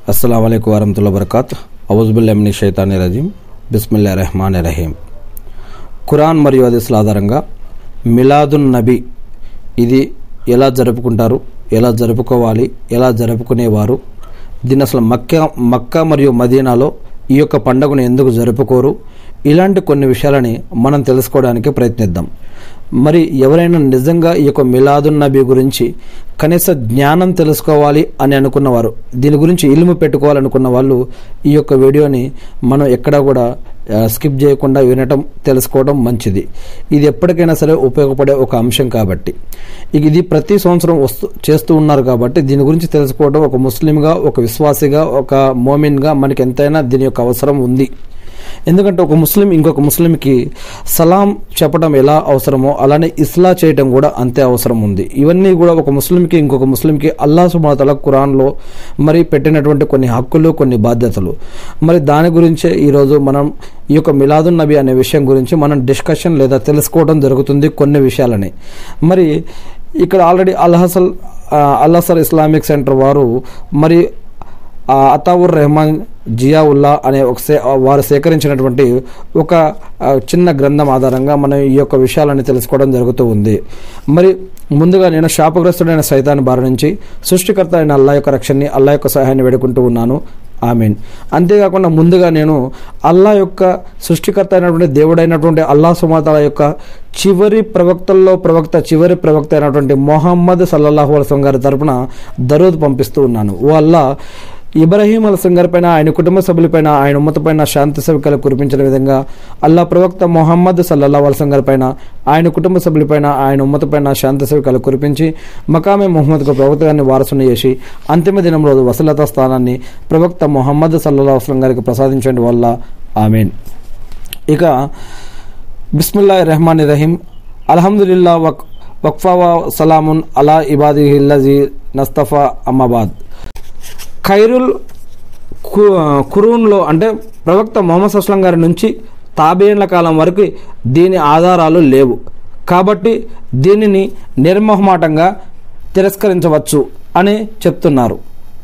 అస్సలం అయికు వరహతుల్లా వరకాత్ అవుజుబుల్లామిని షైతాని రజీం బిస్మిల్లా రెహమాన్ రహీం ఖురాన్ మరియు హదీస్ల ఆధారంగా మిలాదున్ నబీ ఇది ఎలా జరుపుకుంటారు ఎలా జరుపుకోవాలి ఎలా జరుపుకునేవారు దీన్ని అసలు మక్కా మక్కా మరియు మదీనాలో ఈ యొక్క పండుగను ఎందుకు జరుపుకోరు ఇలాంటి కొన్ని విషయాలని మనం తెలుసుకోవడానికి ప్రయత్నిద్దాం మరి ఎవరైనా నిజంగా ఈ యొక్క మిలాదున్ నబీ గురించి కనీస జ్ఞానం తెలుసుకోవాలి అని అనుకున్నవారు దీని గురించి ఇల్లు పెట్టుకోవాలనుకున్న వాళ్ళు ఈ యొక్క వీడియోని మనం ఎక్కడా కూడా ఆ, స్కిప్ చేయకుండా వినటం తెలుసుకోవడం మంచిది ఇది ఎప్పటికైనా సరే ఉపయోగపడే ఒక అంశం కాబట్టి ఇక ఇది ప్రతి సంవత్సరం వస్తూ చేస్తూ ఉన్నారు కాబట్టి దీని గురించి తెలుసుకోవడం ఒక ముస్లింగా ఒక విశ్వాసిగా ఒక మోమిన్గా మనకి ఎంతైనా దీని యొక్క అవసరం ఉంది ఎందుకంటే ఒక ముస్లిం ఇంకొక ముస్లింకి సలాం చెప్పడం ఎలా అవసరమో అలానే ఇస్లా చేయటం కూడా అంతే అవసరం ఉంది ఇవన్నీ కూడా ఒక ముస్లింకి ఇంకొక ముస్లింకి అల్లా సుమాతల ఖురాన్లో మరి పెట్టినటువంటి కొన్ని హక్కులు కొన్ని బాధ్యతలు మరి దాని గురించే ఈరోజు మనం ఈ యొక్క మిలాదున్ నబీ అనే విషయం గురించి మనం డిస్కషన్ లేదా తెలుసుకోవడం జరుగుతుంది కొన్ని విషయాలని మరి ఇక్కడ ఆల్రెడీ అల్హసల్ అల్హసల్ ఇస్లామిక్ సెంటర్ వారు మరి ఆ అతావుర్ రెహమాన్ జియావుల్లా అనే ఒక సే వారు సేకరించినటువంటి ఒక ఆ, చిన్న గ్రంథం ఆధారంగా మనం ఈ యొక్క విషయాలని తెలుసుకోవడం జరుగుతూ ఉంది మరి ముందుగా నేను శాపగ్రస్తుడైన సైతాన్ బారి నుంచి సృష్టికర్త అయిన అల్లా యొక్క రక్షణని అల్లా యొక్క సహాయాన్ని వేడుకుంటూ ఉన్నాను ఆమీన్ అంతేకాకుండా ముందుగా నేను అల్లా యొక్క సృష్టికర్త అయినటువంటి దేవుడైనటువంటి అల్లా సుమాతాల యొక్క చివరి ప్రవక్తల్లో ప్రవక్త చివరి ప్రవక్త అయినటువంటి మొహమ్మద్ సల్లల్లాహు అలసం గారి తరపున దరూద్ పంపిస్తూ ఉన్నాను ఓ అల్లా ఇబ్రహీం అలసం గారి పైన ఆయన కుటుంబ సభ్యులపైన ఆయన ఉమ్మతపైన శాంతి సవికలు కురిపించిన విధంగా అల్లా ప్రవక్త మొహమ్మద్ సల్లల్లా అలసం గారి పైన ఆయన కుటుంబ సభ్యులపైన ఆయన ఉమ్మతపైన శాంతి సవికలు కురిపించి మకామే మొహమ్మద్కు ప్రవక్త గారిని వారసుని చేసి అంతిమ దినం రోజు వసలత స్థానాన్ని ప్రవక్త మొహమ్మద్ సల్లల్లా అస్లం గారికి ప్రసాదించండి వల్ల ఆమెన్ ఇక బిస్మిల్లా రెహమాన్ రహీం అల్హమ్దుల్లా వక్ వక్ఫా వ సలామున్ అలా ఇబాదిహిల్లజీ నస్తఫా అమ్మాబాద్ ఖైరుల్ కు- ఖురూన్లో అంటే ప్రవక్త మొహమ్మద్ అస్లం గారి నుంచి తాబేళ్ల కాలం వరకు దీని ఆధారాలు లేవు కాబట్టి దీనిని నిర్మోహమాటంగా తిరస్కరించవచ్చు అని చెప్తున్నారు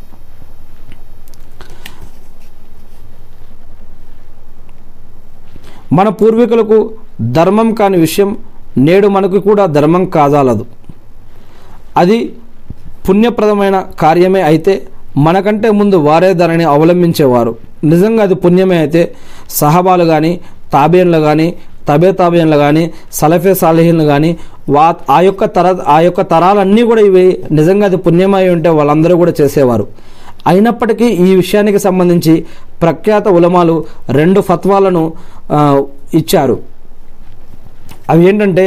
మన పూర్వీకులకు ధర్మం కాని విషయం నేడు మనకు కూడా ధర్మం కాజాలదు అది పుణ్యప్రదమైన కార్యమే అయితే మనకంటే ముందు వారే దానిని అవలంబించేవారు నిజంగా అది పుణ్యమే అయితే సహబాలు కానీ తాబేన్లు కానీ తబే తాబేన్లు కానీ సలఫే సాలిహీన్లు కానీ వా ఆ యొక్క తర ఆ యొక్క తరాలన్నీ కూడా ఇవి నిజంగా అది పుణ్యమై ఉంటే వాళ్ళందరూ కూడా చేసేవారు అయినప్పటికీ ఈ విషయానికి సంబంధించి ప్రఖ్యాత ఉలమాలు రెండు ఫత్వాలను ఆ, ఇచ్చారు అవి ఏంటంటే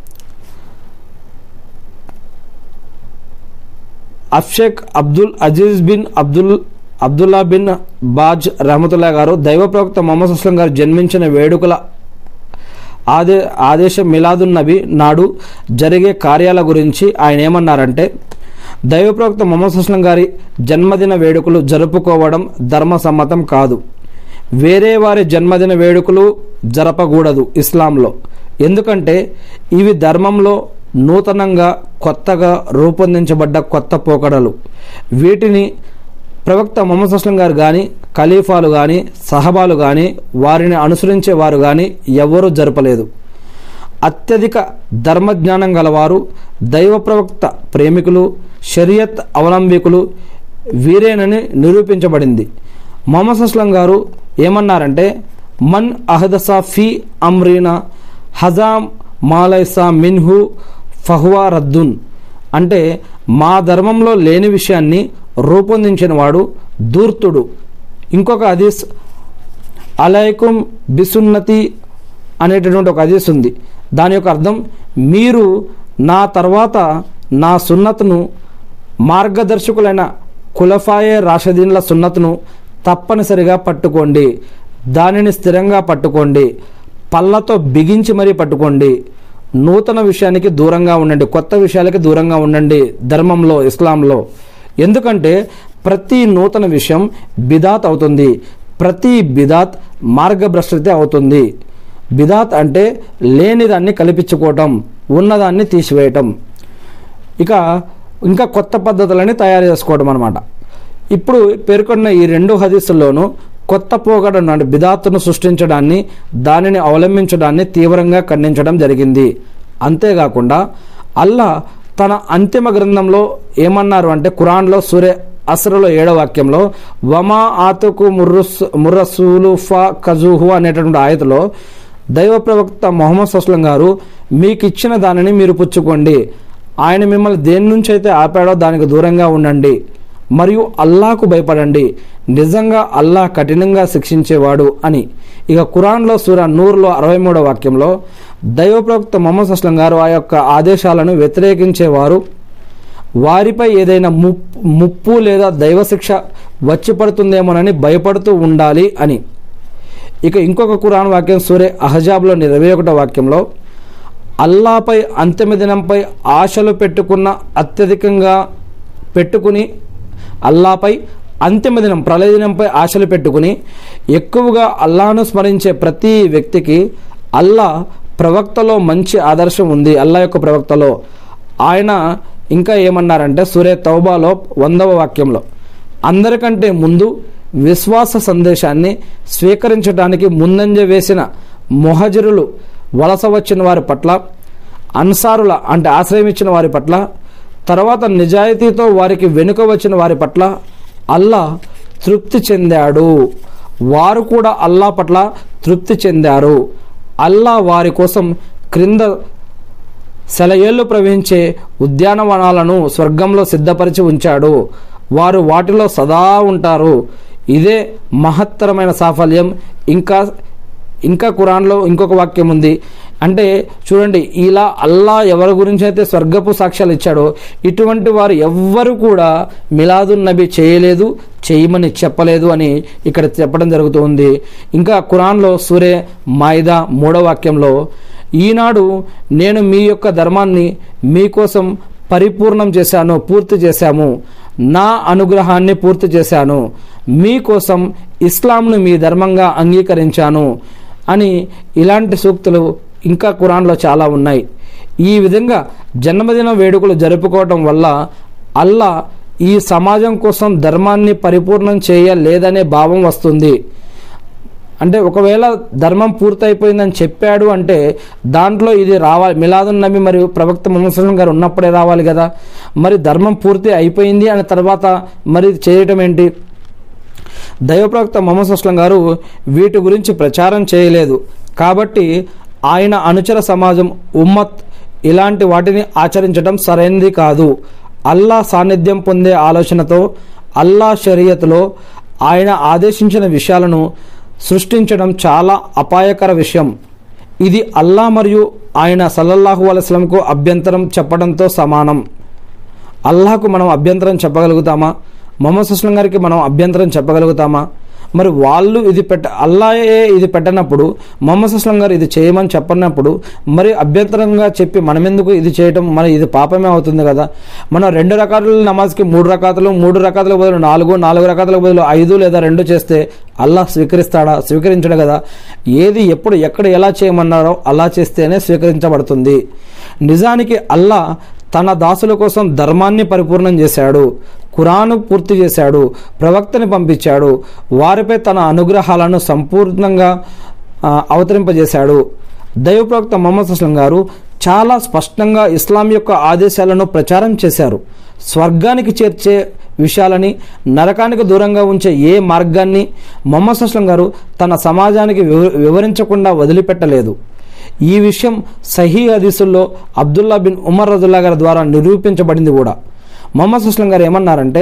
అఫ్షేక్ Abdul Aziz bin Abdul Abdullah bin Baz రహమతుల్లా గారు దైవ ప్రవక్త మొహమ్మద్ అస్లం గారు జన్మించిన వేడుకల ఆదే ఆదేశం మిలాదున్ నబీ నాడు జరిగే కార్యాల గురించి ఆయన ఏమన్నారంటే దైవ ప్రవక్త మొహమ్మద్ అస్లం గారి జన్మదిన వేడుకలు జరుపుకోవడం ధర్మసమ్మతం కాదు వేరే వారి జన్మదిన వేడుకలు జరపకూడదు ఇస్లాంలో ఎందుకంటే ఇవి ధర్మంలో నూతనంగా కొత్తగా రూపొందించబడ్డ కొత్త పోకడలు వీటిని ప్రవక్త మొహమ్మద్ అస్లం గారు కానీ ఖలీఫాలు కానీ సహబాలు కానీ వారిని అనుసరించే వారు కానీ ఎవరూ జరపలేదు అత్యధిక ధర్మజ్ఞానం గలవారు దైవ ప్రవక్త ప్రేమికులు షరియత్ అవలంబికులు వీరేనని నిరూపించబడింది మొహమ్మద్ అస్లం గారు ఏమన్నారంటే మన్ అహదసా ఫీ అమ్రీనా హజామ్ మాలైసా మిన్హు ఫహ్వా రద్దున్ అంటే మా ధర్మంలో లేని విషయాన్ని రూపొందించిన వాడు దూర్తుడు ఇంకొక హదీస్ అలైకుం బిసున్నతి అనేటటువంటి ఒక హదీస్ ఉంది దాని యొక్క అర్థం మీరు నా తర్వాత నా సున్నత్ను మార్గదర్శకులైన కులఫాయే రాషదీన్ల సున్నత్ను తప్పనిసరిగా పట్టుకోండి దానిని స్థిరంగా పట్టుకోండి పళ్ళతో బిగించి మరీ పట్టుకోండి నూతన విషయానికి దూరంగా ఉండండి కొత్త విషయాలకి దూరంగా ఉండండి ధర్మంలో ఇస్లాంలో ఎందుకంటే ప్రతి నూతన విషయం బిదాత్ అవుతుంది ప్రతి బిదాత్ మార్గభ్రష్టత అవుతుంది బిదాత్ అంటే లేనిదాన్ని కల్పించుకోవటం ఉన్నదాన్ని తీసివేయటం ఇక ఇంకా కొత్త పద్ధతులని తయారు చేసుకోవడం అనమాట ఇప్పుడు పేర్కొన్న ఈ రెండు హదీసుల్లోనూ కొత్త పోగడను అంటే బిదాత్తును సృష్టించడాన్ని దానిని అవలంబించడాన్ని తీవ్రంగా ఖండించడం జరిగింది అంతేకాకుండా అల్లా తన అంతిమ గ్రంథంలో ఏమన్నారు అంటే ఖురాన్లో సూర్య అసరులో ఏడవ వాక్యంలో వమా ఆతుకు ముర్రుస్ ముర్రసూలు ఫా కజూహు అనేటటువంటి ఆయతలో దైవ ప్రవక్త మొహమ్మద్ సస్లం గారు మీకు ఇచ్చిన దానిని మీరు పుచ్చుకోండి ఆయన మిమ్మల్ని దేని నుంచి అయితే ఆపాడో దానికి దూరంగా ఉండండి మరియు అల్లాకు భయపడండి నిజంగా అల్లా కఠినంగా శిక్షించేవాడు అని ఇక ఖురాన్లో సూర నూరులో అరవై మూడో వాక్యంలో దైవ ప్రవక్త మొహమ్మద్ అస్లం గారు ఆ యొక్క ఆదేశాలను వ్యతిరేకించేవారు వారిపై ఏదైనా ముప్పు ముప్పు లేదా దైవశిక్ష వచ్చి పడుతుందేమోనని భయపడుతూ ఉండాలి అని ఇక ఇంకొక ఖురాన్ వాక్యం సూర్య అహజాబ్లోని ఇరవై ఒకటో వాక్యంలో అల్లాపై అంతిమ దినంపై ఆశలు పెట్టుకున్న అత్యధికంగా పెట్టుకుని అల్లాపై అంతిమ దినం ప్రళయ దినంపై ఆశలు పెట్టుకుని ఎక్కువగా అల్లాను స్మరించే ప్రతి వ్యక్తికి అల్లా ప్రవక్తలో మంచి ఆదర్శం ఉంది అల్లా యొక్క ప్రవక్తలో ఆయన ఇంకా ఏమన్నారంటే సూర్య తౌబాలో వందవ వాక్యంలో అందరికంటే ముందు విశ్వాస సందేశాన్ని స్వీకరించడానికి ముందంజ వేసిన మొహజరులు వలస వచ్చిన వారి పట్ల అన్సారుల అంటే ఆశ్రయం ఇచ్చిన వారి పట్ల తర్వాత నిజాయితీతో వారికి వెనుక వచ్చిన వారి పట్ల అల్లా తృప్తి చెందాడు వారు కూడా అల్లా పట్ల తృప్తి చెందారు అల్లా వారి కోసం క్రింద సెలయేళ్లు ప్రవహించే ఉద్యానవనాలను స్వర్గంలో సిద్ధపరిచి ఉంచాడు వారు వాటిలో సదా ఉంటారు ఇదే మహత్తరమైన సాఫల్యం ఇంకా ఇంకా ఖురాన్లో ఇంకొక వాక్యం ఉంది అంటే చూడండి ఇలా అల్లా ఎవరి గురించి అయితే స్వర్గపు సాక్ష్యాలు ఇచ్చాడో ఇటువంటి వారు ఎవ్వరు కూడా మిలాదున్ నబీ చేయలేదు చేయమని చెప్పలేదు అని ఇక్కడ చెప్పడం జరుగుతుంది ఇంకా ఖురాన్లో సూర్య మాయిదా మూడో వాక్యంలో ఈనాడు నేను మీ యొక్క ధర్మాన్ని మీకోసం పరిపూర్ణం చేశాను పూర్తి చేశాము నా అనుగ్రహాన్ని పూర్తి చేశాను మీకోసం ఇస్లాంను మీ ధర్మంగా అంగీకరించాను అని ఇలాంటి సూక్తులు ఇంకా ఖురాన్లో చాలా ఉన్నాయి ఈ విధంగా జన్మదిన వేడుకలు జరుపుకోవటం వల్ల అల్లా ఈ సమాజం కోసం ధర్మాన్ని పరిపూర్ణం చేయలేదనే భావం వస్తుంది అంటే ఒకవేళ ధర్మం పూర్తయిపోయిందని చెప్పాడు అంటే దాంట్లో ఇది రావాలి మిలాదున్ నబి మరియు ప్రవక్త ముహమ్మద్ సల్లం గారు ఉన్నప్పుడే రావాలి కదా మరి ధర్మం పూర్తి అయిపోయింది అని తర్వాత మరి చేయటం ఏంటి దైవప్రవక్త మొహమ్మద్ అస్లం గారు వీటి గురించి ప్రచారం చేయలేదు కాబట్టి ఆయన అనుచర సమాజం ఉమ్మత్ ఇలాంటి వాటిని ఆచరించడం సరైనది కాదు అల్లా సాన్నిధ్యం పొందే ఆలోచనతో అల్లా షరియత్లో ఆయన ఆదేశించిన విషయాలను సృష్టించడం చాలా అపాయకర విషయం ఇది అల్లా మరియు ఆయన సల్లల్లాహు అలైస్లంకు అభ్యంతరం చెప్పడంతో సమానం అల్లాహకు మనం అభ్యంతరం చెప్పగలుగుతామా మొహమ్మద్ సుస్లం గారికి మనం అభ్యంతరం చెప్పగలుగుతామా మరి వాళ్ళు ఇది పెట్ట అల్లాయే ఇది పెట్టనప్పుడు మొహమ్మద్ సుస్లం గారు ఇది చేయమని చెప్పనప్పుడు మరి అభ్యంతరంగా చెప్పి మనం ఎందుకు ఇది చేయటం మరి ఇది పాపమే అవుతుంది కదా మనం రెండు రకాల నమాజ్కి మూడు రకాతులు మూడు రకాతులకు బదులు నాలుగు నాలుగు రకాతులకు బదులు ఐదు లేదా రెండు చేస్తే అల్లాహ్ స్వీకరిస్తాడా స్వీకరించడు కదా ఏది ఎప్పుడు ఎక్కడ ఎలా చేయమన్నారో అలా చేస్తేనే స్వీకరించబడుతుంది నిజానికి అల్లా తన దాసుల కోసం ధర్మాన్ని పరిపూర్ణం చేశాడు ఖురాను పూర్తి చేశాడు ప్రవక్తని పంపించాడు వారిపై తన అనుగ్రహాలను సంపూర్ణంగా ఆ, అవతరింపజేశాడు దైవ ప్రవక్త మొహమ్మద్ అస్లం గారు చాలా స్పష్టంగా ఇస్లాం యొక్క ఆదేశాలను ప్రచారం చేశారు స్వర్గానికి చేర్చే విషయాలని నరకానికి దూరంగా ఉంచే ఏ మార్గాన్ని మొహమ్మద్ అస్లం గారు తన సమాజానికి వివ- వివరించకుండా వదిలిపెట్టలేదు ఈ విషయం సహీ హదీసుల్లో అబ్దుల్లా బిన్ ఉమర్ రజుల్లా గారి ద్వారా నిరూపించబడింది కూడా మొహమ్మద్ సుస్లం గారు ఏమన్నారంటే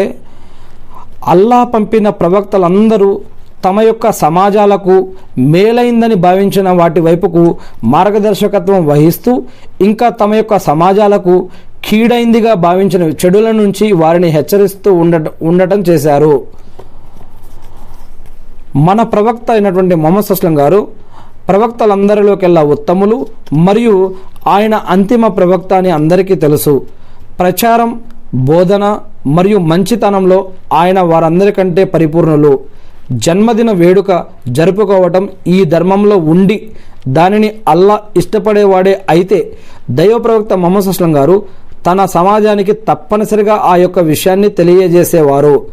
అల్లా పంపిన ప్రవక్తలందరూ తమ యొక్క సమాజాలకు మేలైందని భావించిన వాటి వైపుకు మార్గదర్శకత్వం వహిస్తూ ఇంకా తమ యొక్క సమాజాలకు కీడైందిగా భావించిన చెడుల నుంచి వారిని హెచ్చరిస్తూ ఉండట ఉండటం చేశారు మన ప్రవక్త అయినటువంటి మొహమ్మద్ సుస్లం గారు ప్రవక్తలందరిలోకెల్లా ఉత్తములు మరియు ఆయన అంతిమ ప్రవక్త అని అందరికీ తెలుసు ప్రచారం బోధన మరియు మంచితనంలో ఆయన వారందరికంటే పరిపూర్ణులు జన్మదిన వేడుక జరుపుకోవటం ఈ ధర్మంలో ఉండి దానిని అల్లా ఇష్టపడేవాడే అయితే దైవ ప్రవక్త మొహమ్మద్ అస్లం గారు తన సమాజానికి తప్పనిసరిగా ఆ యొక్క విషయాన్ని తెలియజేసేవారు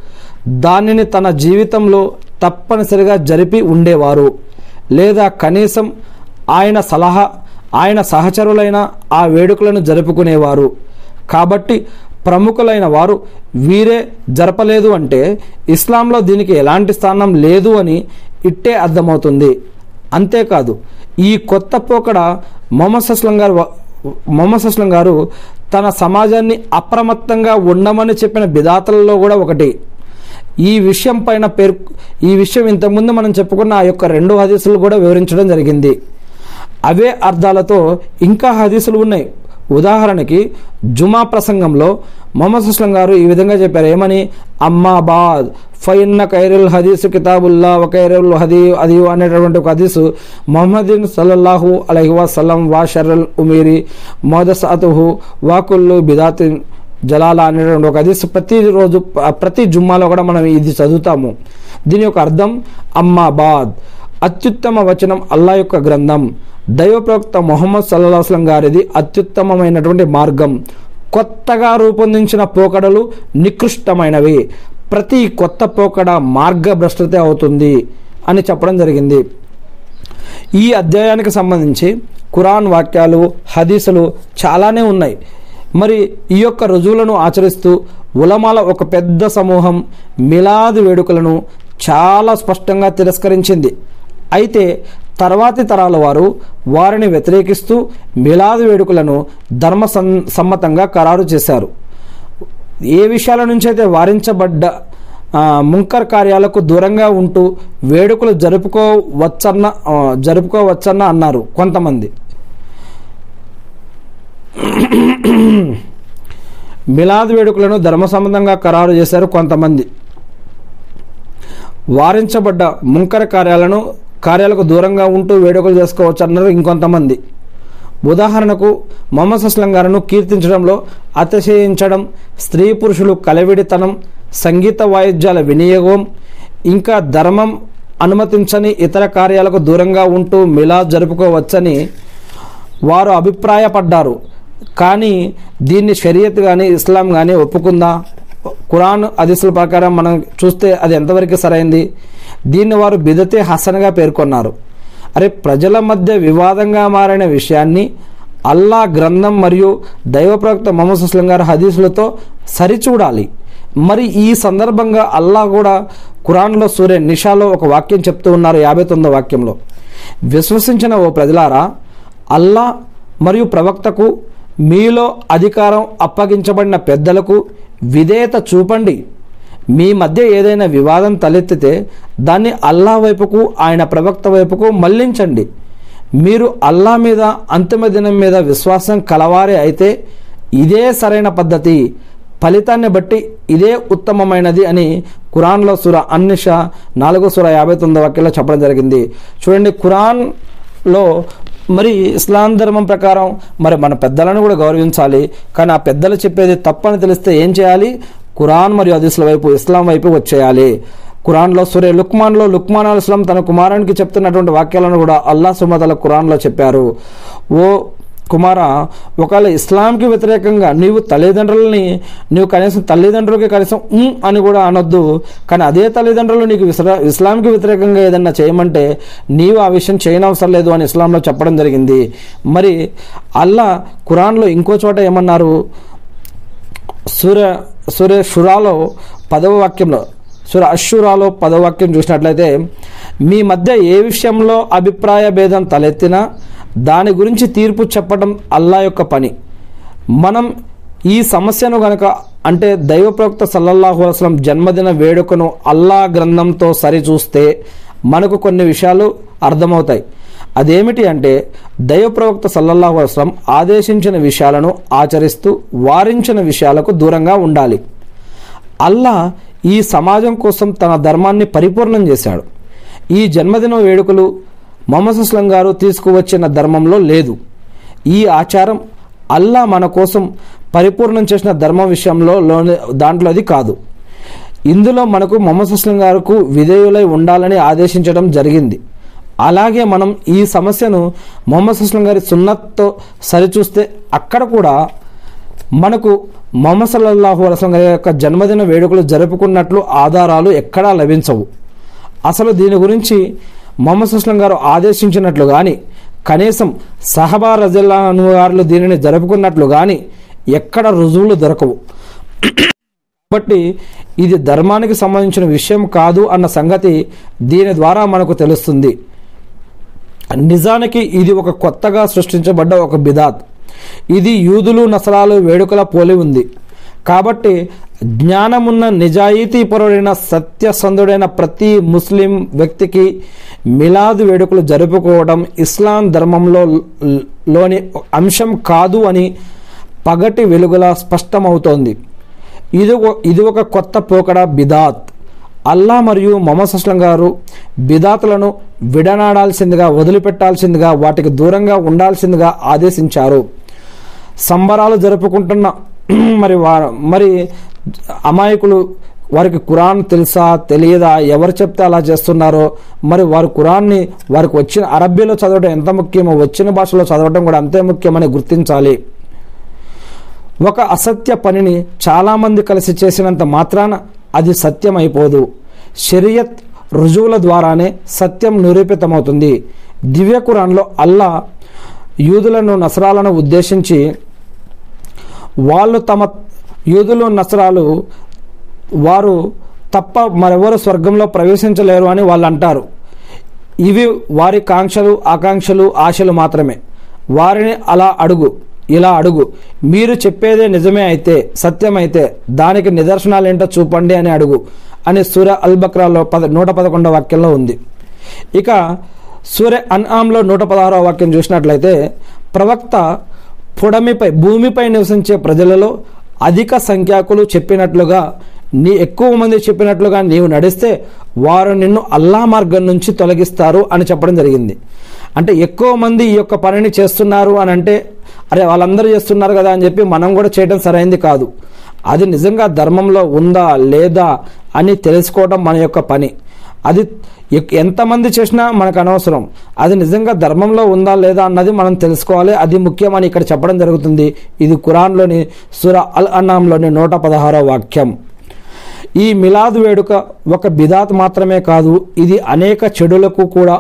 దానిని తన జీవితంలో తప్పనిసరిగా జరిపి ఉండేవారు లేదా కనీసం ఆయన సలహా ఆయన సహచరులైన ఆ వేడుకలను జరుపుకునేవారు కాబట్టి ప్రముఖులైన వారు వీరే జరపలేదు అంటే ఇస్లాంలో దీనికి ఎలాంటి స్థానం లేదు అని ఇట్టే అర్థమవుతుంది అంతేకాదు ఈ కొత్త పోకడ మొహమ్మద్ అస్లం గారు మొహమ్మద్ అస్లం గారు తన సమాజాన్ని అప్రమత్తంగా ఉండమని చెప్పిన బిదాతలలో కూడా ఒకటి ఈ విషయం పైన పేరు ఈ విషయం ఇంతకుముందు మనం చెప్పుకున్న ఆ యొక్క రెండు హదీసులు కూడా వివరించడం జరిగింది అవే అర్థాలతో ఇంకా హదీసులు ఉన్నాయి ఉదాహరణకి జుమా ప్రసంగంలో మొహమ్మద్ సుస్లం గారు ఈ విధంగా చెప్పారు ఏమని అమ్మాబాద్ ఫైన్న ఖైరుల్ హదీసు కితాబుల్లా ఒక ఖైరుల్ హదీ అది అనేటటువంటి ఒక హదీసు మొహమ్మదీన్ సల్లల్లాహు అలహి వసల్లం వా షర్రల్ ఉమీరి మోదసాతుహు వాకుల్లు బిదాతిన్ జలాల అనేటువంటి ఒక హదీసు ప్రతిరోజు ప్రతి జుమ్మాలో కూడా మనం ఇది చదువుతాము దీని యొక్క అర్థం అమ్మాబాద్ అత్యుత్తమ వచనం అల్లా యొక్క గ్రంథం దైవప్రవక్త మొహమ్మద్ సల్లాహస్లం గారిది అత్యుత్తమమైనటువంటి మార్గం కొత్తగా రూపొందించిన పోకడలు నికృష్టమైనవి ప్రతి కొత్త పోకడ మార్గభ్రష్టత అవుతుంది అని చెప్పడం జరిగింది ఈ అధ్యాయానికి సంబంధించి ఖురాన్ వాక్యాలు హదీసులు చాలానే ఉన్నాయి మరి ఈ యొక్క రుజువులను ఆచరిస్తూ ఉలమాల ఒక పెద్ద సమూహం మిలాదు వేడుకలను చాలా స్పష్టంగా తిరస్కరించింది అయితే తర్వాతి తరాల వారు వారిని వ్యతిరేకిస్తూ మిలాదు వేడుకలను ధర్మ సన్- సమ్మతంగా ఖరారు చేశారు ఏ విషయాల నుంచి అయితే వారించబడ్డ ఆ, ముంకర్ కార్యాలకు దూరంగా ఉంటూ వేడుకలు జరుపుకోవచ్చన్న ఆ, జరుపుకోవచ్చన్న అన్నారు కొంతమంది మిలాద్ వేడుకలను ధర్మసమ్మతంగా ఖరారు చేశారు కొంతమంది వారించబడ్డ ముంకర కార్యాలను కార్యాలకు దూరంగా ఉంటూ వేడుకలు చేసుకోవచ్చు అన్నారు ఇంకొంతమంది ఉదాహరణకు మొహమ్మద్ అస్లం గారును కీర్తించడంలో అతిశయించడం స్త్రీ పురుషులు కలవిడితనం సంగీత వాయిద్యాల వినియోగం ఇంకా ధర్మం అనుమతించని ఇతర కార్యాలకు దూరంగా ఉంటూ మిలాద్ జరుపుకోవచ్చని వారు అభిప్రాయపడ్డారు కానీ దీన్ని షరియత్ కానీ ఇస్లాం కానీ ఒప్పుకుందా ఖురాన్ హదీసుల ప్రకారం మనం చూస్తే అది ఎంతవరకు సరైంది దీన్ని వారు బిదతే హసన్గా పేర్కొన్నారు అరే ప్రజల మధ్య వివాదంగా మారిన విషయాన్ని అల్లా గ్రంథం మరియు దైవ ప్రవక్త మొహమ్మద్ సుస్లం గారి హదీసులతో సరిచూడాలి మరి ఈ సందర్భంగా అల్లా కూడా ఖురాన్లో సూర్య నిషాలో ఒక వాక్యం చెప్తూ ఉన్నారు యాభై తొమ్మిదో వాక్యంలో విశ్వసించిన ఓ ప్రజలారా అల్లా మరియు ప్రవక్తకు మీలో అధికారం అప్పగించబడిన పెద్దలకు విధేయత చూపండి మీ మధ్య ఏదైనా వివాదం తలెత్తితే దాన్ని అల్లా వైపుకు ఆయన ప్రవక్త వైపుకు మళ్లించండి మీరు అల్లా మీద అంతిమ దినం మీద విశ్వాసం కలవారే అయితే ఇదే సరైన పద్ధతి ఫలితాన్ని బట్టి ఇదే ఉత్తమమైనది అని ఖురాన్లో సుర అన్నిష నాలుగో సుర యాభై తొమ్మిది వాక్యంలో చెప్పడం జరిగింది చూడండి ఖురాన్లో మరి ఇస్లాం ధర్మం ప్రకారం మరి మన పెద్దలను కూడా గౌరవించాలి కానీ ఆ పెద్దలు చెప్పేది తప్పని తెలిస్తే ఏం చేయాలి ఖురాన్ మరియు హదీసుల వైపు ఇస్లాం వైపు వచ్చేయాలి ఖురాన్లో సూర్య లుక్మాన్లో లుక్మాన్ అల్ ఇస్లాం తన కుమారునికి చెప్తున్నటువంటి వాక్యాలను కూడా అల్లా సుమతల ఖురాన్లో చెప్పారు ఓ కుమార ఒకవేళ ఇస్లాంకి వ్యతిరేకంగా నీవు తల్లిదండ్రులని నీవు కనీసం తల్లిదండ్రులకి కనీసం ఉమ్ అని కూడా అనొద్దు కానీ అదే తల్లిదండ్రులు నీకు విస్రా ఇస్లాంకి వ్యతిరేకంగా ఏదన్నా చేయమంటే నీవు ఆ విషయం చేయనవసరం లేదు అని ఇస్లాంలో చెప్పడం జరిగింది మరి అల్లా ఖురాన్లో ఇంకో చోట ఏమన్నారు సూర్య సూర్య షురాలో పదవ వాక్యంలో సూర్య అశ్షురాలో పదవ వాక్యం చూసినట్లయితే మీ మధ్య ఏ విషయంలో అభిప్రాయ భేదం తలెత్తినా దాని గురించి తీర్పు చెప్పడం అల్లా యొక్క పని మనం ఈ సమస్యను గనక అంటే దైవప్రవక్త సల్లల్లాహు అస్లం జన్మదిన వేడుకను అల్లా గ్రంథంతో సరిచూస్తే మనకు కొన్ని విషయాలు అర్థమవుతాయి అదేమిటి అంటే దైవప్రవక్త సల్లల్లాహు అస్లం ఆదేశించిన విషయాలను ఆచరిస్తూ వారించిన విషయాలకు దూరంగా ఉండాలి అల్లా ఈ సమాజం కోసం తన ధర్మాన్ని పరిపూర్ణం చేశాడు ఈ జన్మదిన వేడుకలు మొహమ్మద్ అస్లం గారు తీసుకువచ్చిన ధర్మంలో లేదు ఈ ఆచారం అల్లా మన కోసం పరిపూర్ణం చేసిన ధర్మం విషయంలో లోని దాంట్లో అది కాదు ఇందులో మనకు మొహమ్మద్ అస్లం గారికి విధేయులై ఉండాలని ఆదేశించడం జరిగింది అలాగే మనం ఈ సమస్యను మొహమ్మద్ అస్లం గారి సున్నత్తో సరిచూస్తే అక్కడ కూడా మనకు మొహమ్మద్ సల్లల్లాహు అలసం గారి యొక్క జన్మదిన వేడుకలు జరుపుకున్నట్లు ఆధారాలు ఎక్కడా లభించవు అసలు దీని గురించి మొహమ్మద్ సుస్లం గారు ఆదేశించినట్లు కానీ కనీసం సహబా రజల్లాను గారు దీనిని జరుపుకున్నట్లు కానీ ఎక్కడ రుజువులు దొరకవు కాబట్టి ఇది ధర్మానికి సంబంధించిన విషయం కాదు అన్న సంగతి దీని ద్వారా మనకు తెలుస్తుంది నిజానికి ఇది ఒక కొత్తగా సృష్టించబడ్డ ఒక బిదాత్ ఇది యూదులు నసరాలు వేడుకల పోలి ఉంది కాబట్టి జ్ఞానమున్న నిజాయితీపరుడైన సత్యసంధుడైన ప్రతి ముస్లిం వ్యక్తికి మిలాదు వేడుకలు జరుపుకోవడం ఇస్లాం ధర్మంలో ల్- లోని అంశం కాదు అని పగటి వెలుగులా స్పష్టమవుతోంది ఇది ఒక ఇది ఒక కొత్త పోకడ బిదాత్ అల్లా మరియు మొహమ్మద్ అస్లం గారు బిదాతులను విడనాడాల్సిందిగా వదిలిపెట్టాల్సిందిగా వాటికి దూరంగా ఉండాల్సిందిగా ఆదేశించారు సంబరాలు జరుపుకుంటున్న మరి వా- మరి అమాయకులు వారికి ఖురాన్ తెలుసా తెలియదా ఎవరు చెప్తే అలా చేస్తున్నారో మరి వారు ఖురాన్ని వారికి వచ్చిన అరబ్బీలో చదవడం ఎంత ముఖ్యమో వచ్చిన భాషలో చదవడం కూడా అంతే ముఖ్యమని గుర్తించాలి ఒక అసత్య పనిని చాలామంది కలిసి చేసినంత మాత్రాన అది సత్యం అయిపోదు షరియత్ రుజువుల ద్వారానే సత్యం నిరూపితమవుతుంది దివ్య ఖురాన్లో అల్లా యూదులను నసరాలను ఉద్దేశించి వాళ్ళు తమ యూదులు నసరాలు వారు తప్ప మరెవరు స్వర్గంలో ప్రవేశించలేరు అని వాళ్ళు అంటారు ఇవి వారి కాంక్షలు ఆకాంక్షలు ఆశలు మాత్రమే వారిని అలా అడుగు ఇలా అడుగు మీరు చెప్పేదే నిజమే అయితే సత్యమైతే దానికి నిదర్శనాలు ఏంటో చూపండి అని అడుగు అని సూర్య అల్ బక్రాలో పద నూట పదకొండవ వాక్యంలో ఉంది ఇక సూర్య అన్ఆమ్లో నూట పదహారవ వాక్యం చూసినట్లయితే ప్రవక్త పుడమిపై భూమిపై నివసించే ప్రజలలో అధిక సంఖ్యాకులు చెప్పినట్లుగా నీ ఎక్కువ మంది చెప్పినట్లుగా నీవు నడిస్తే వారు నిన్ను అల్లా మార్గం నుంచి తొలగిస్తారు అని చెప్పడం జరిగింది అంటే ఎక్కువ మంది ఈ యొక్క పనిని చేస్తున్నారు అని అంటే అరే వాళ్ళందరూ చేస్తున్నారు కదా అని చెప్పి మనం కూడా చేయడం సరైంది కాదు అది నిజంగా ధర్మంలో ఉందా లేదా అని తెలుసుకోవడం మన యొక్క పని అది ఎక్- ఎంతమంది చేసినా మనకు అనవసరం అది నిజంగా ధర్మంలో ఉందా లేదా అన్నది మనం తెలుసుకోవాలి అది ముఖ్యమని ఇక్కడ చెప్పడం జరుగుతుంది ఇది ఖురాన్లోని సుర అల్ అన్నాంలోని నూట పదహారో వాక్యం ఈ మిలాద్ వేడుక ఒక బిదాత్ మాత్రమే కాదు ఇది అనేక చెడులకు కూడా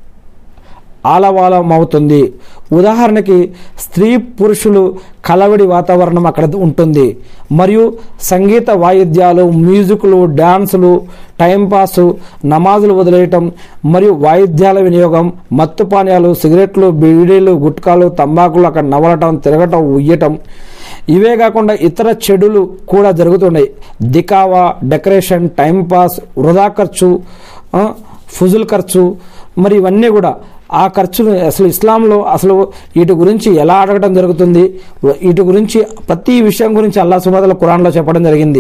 ఆలవాలమవుతుంది ఉదాహరణకి స్త్రీ పురుషులు కలవడి వాతావరణం అక్కడ ఉంటుంది మరియు సంగీత వాయిద్యాలు మ్యూజిక్లు డ్యాన్సులు టైంపాసు నమాజులు వదిలేయటం మరియు వాయిద్యాల వినియోగం మత్తు పానీయాలు సిగరెట్లు బీడీలు గుట్కాలు తంబాకులు అక్కడ నవలటం తిరగటం ఉయ్యటం ఇవే కాకుండా ఇతర చెడులు కూడా జరుగుతున్నాయి దికావా డెకరేషన్ టైంపాస్ వృధా ఖర్చు ఆ, ఫుజుల్ ఖర్చు మరి ఇవన్నీ కూడా ఆ ఖర్చును అసలు ఇస్లాంలో అసలు వీటి గురించి ఎలా అడగడం జరుగుతుంది వీటి గురించి ప్రతి విషయం గురించి అల్లా సుమతల ఖురాన్లో చెప్పడం జరిగింది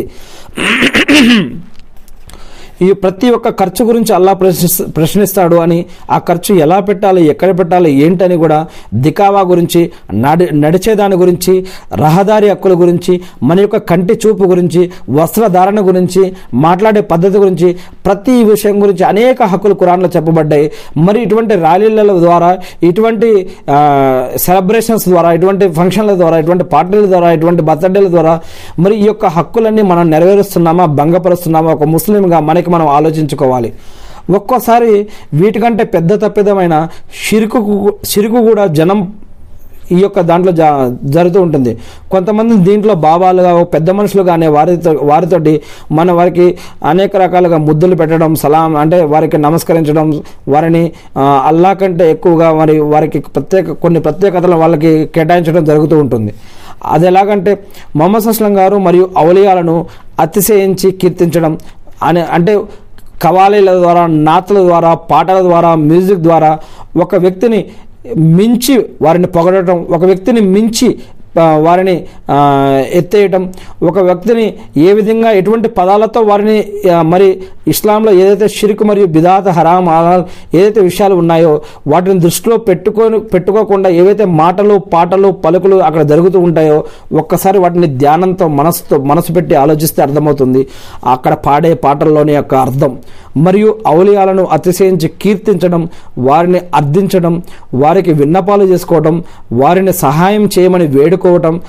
ఈ ప్రతి ఒక్క ఖర్చు గురించి అల్లా ప్రశ్నిస్ ప్రశ్నిస్తాడు అని ఆ ఖర్చు ఎలా పెట్టాలి ఎక్కడ పెట్టాలి ఏంటని కూడా దికావా గురించి నడి నడిచేదాని గురించి రహదారి హక్కుల గురించి మన యొక్క కంటి చూపు గురించి వస్త్రధారణ గురించి మాట్లాడే పద్ధతి గురించి ప్రతి విషయం గురించి అనేక హక్కులు ఖురాన్లో చెప్పబడ్డాయి మరి ఇటువంటి ర్యాలీల ద్వారా ఇటువంటి సెలబ్రేషన్స్ ద్వారా ఇటువంటి ఫంక్షన్ల ద్వారా ఇటువంటి పార్టీల ద్వారా ఇటువంటి బర్త్డేల ద్వారా మరి ఈ యొక్క హక్కులన్నీ మనం నెరవేరుస్తున్నామా భంగపరుస్తున్నామా ఒక ముస్లింగా మనకి మనం ఆలోచించుకోవాలి ఒక్కోసారి వీటికంటే పెద్ద తప్పిదమైన షిరుకు షిరుకు కూడా జనం ఈ యొక్క దాంట్లో జ జరుగుతూ ఉంటుంది కొంతమంది దీంట్లో బాబాలుగా ఓ పెద్ద మనుషులుగా అనే వారితో వారితోటి మన వారికి అనేక రకాలుగా ముద్దులు పెట్టడం సలాం అంటే వారికి నమస్కరించడం వారిని ఆ, అల్లా కంటే ఎక్కువగా మరి వారికి ప్రత్యేక కొన్ని ప్రత్యేకతలు వాళ్ళకి కేటాయించడం జరుగుతూ ఉంటుంది అది ఎలాగంటే మొహమ్మద్ అస్లం గారు మరియు ఔలియాలను అతిశయించి కీర్తించడం అనే అంటే కవాలీల ద్వారా నాతల ద్వారా పాటల ద్వారా మ్యూజిక్ ద్వారా ఒక వ్యక్తిని మించి వారిని పొగడటం ఒక వ్యక్తిని మించి ఆ, వారిని ఆ, ఎత్తేయటం ఒక వ్యక్తిని ఏ విధంగా ఎటువంటి పదాలతో వారిని ఆ, మరి ఇస్లాంలో ఏదైతే షిరుకు మరియు బిదాత హరాం హలాల్ ఏదైతే విషయాలు ఉన్నాయో వాటిని దృష్టిలో పెట్టుకొని పెట్టుకోకుండా ఏవైతే మాటలు పాటలు పలుకులు అక్కడ జరుగుతూ ఉంటాయో ఒక్కసారి వాటిని ధ్యానంతో మనసుతో మనసు పెట్టి ఆలోచిస్తే అర్థమవుతుంది అక్కడ పాడే పాటల్లోని యొక్క అర్థం మరియు ఔలియాలను అతిశయించి కీర్తించడం వారిని అర్థించడం వారికి విన్నపాలు చేసుకోవడం వారిని సహాయం చేయమని వేడుకోవటం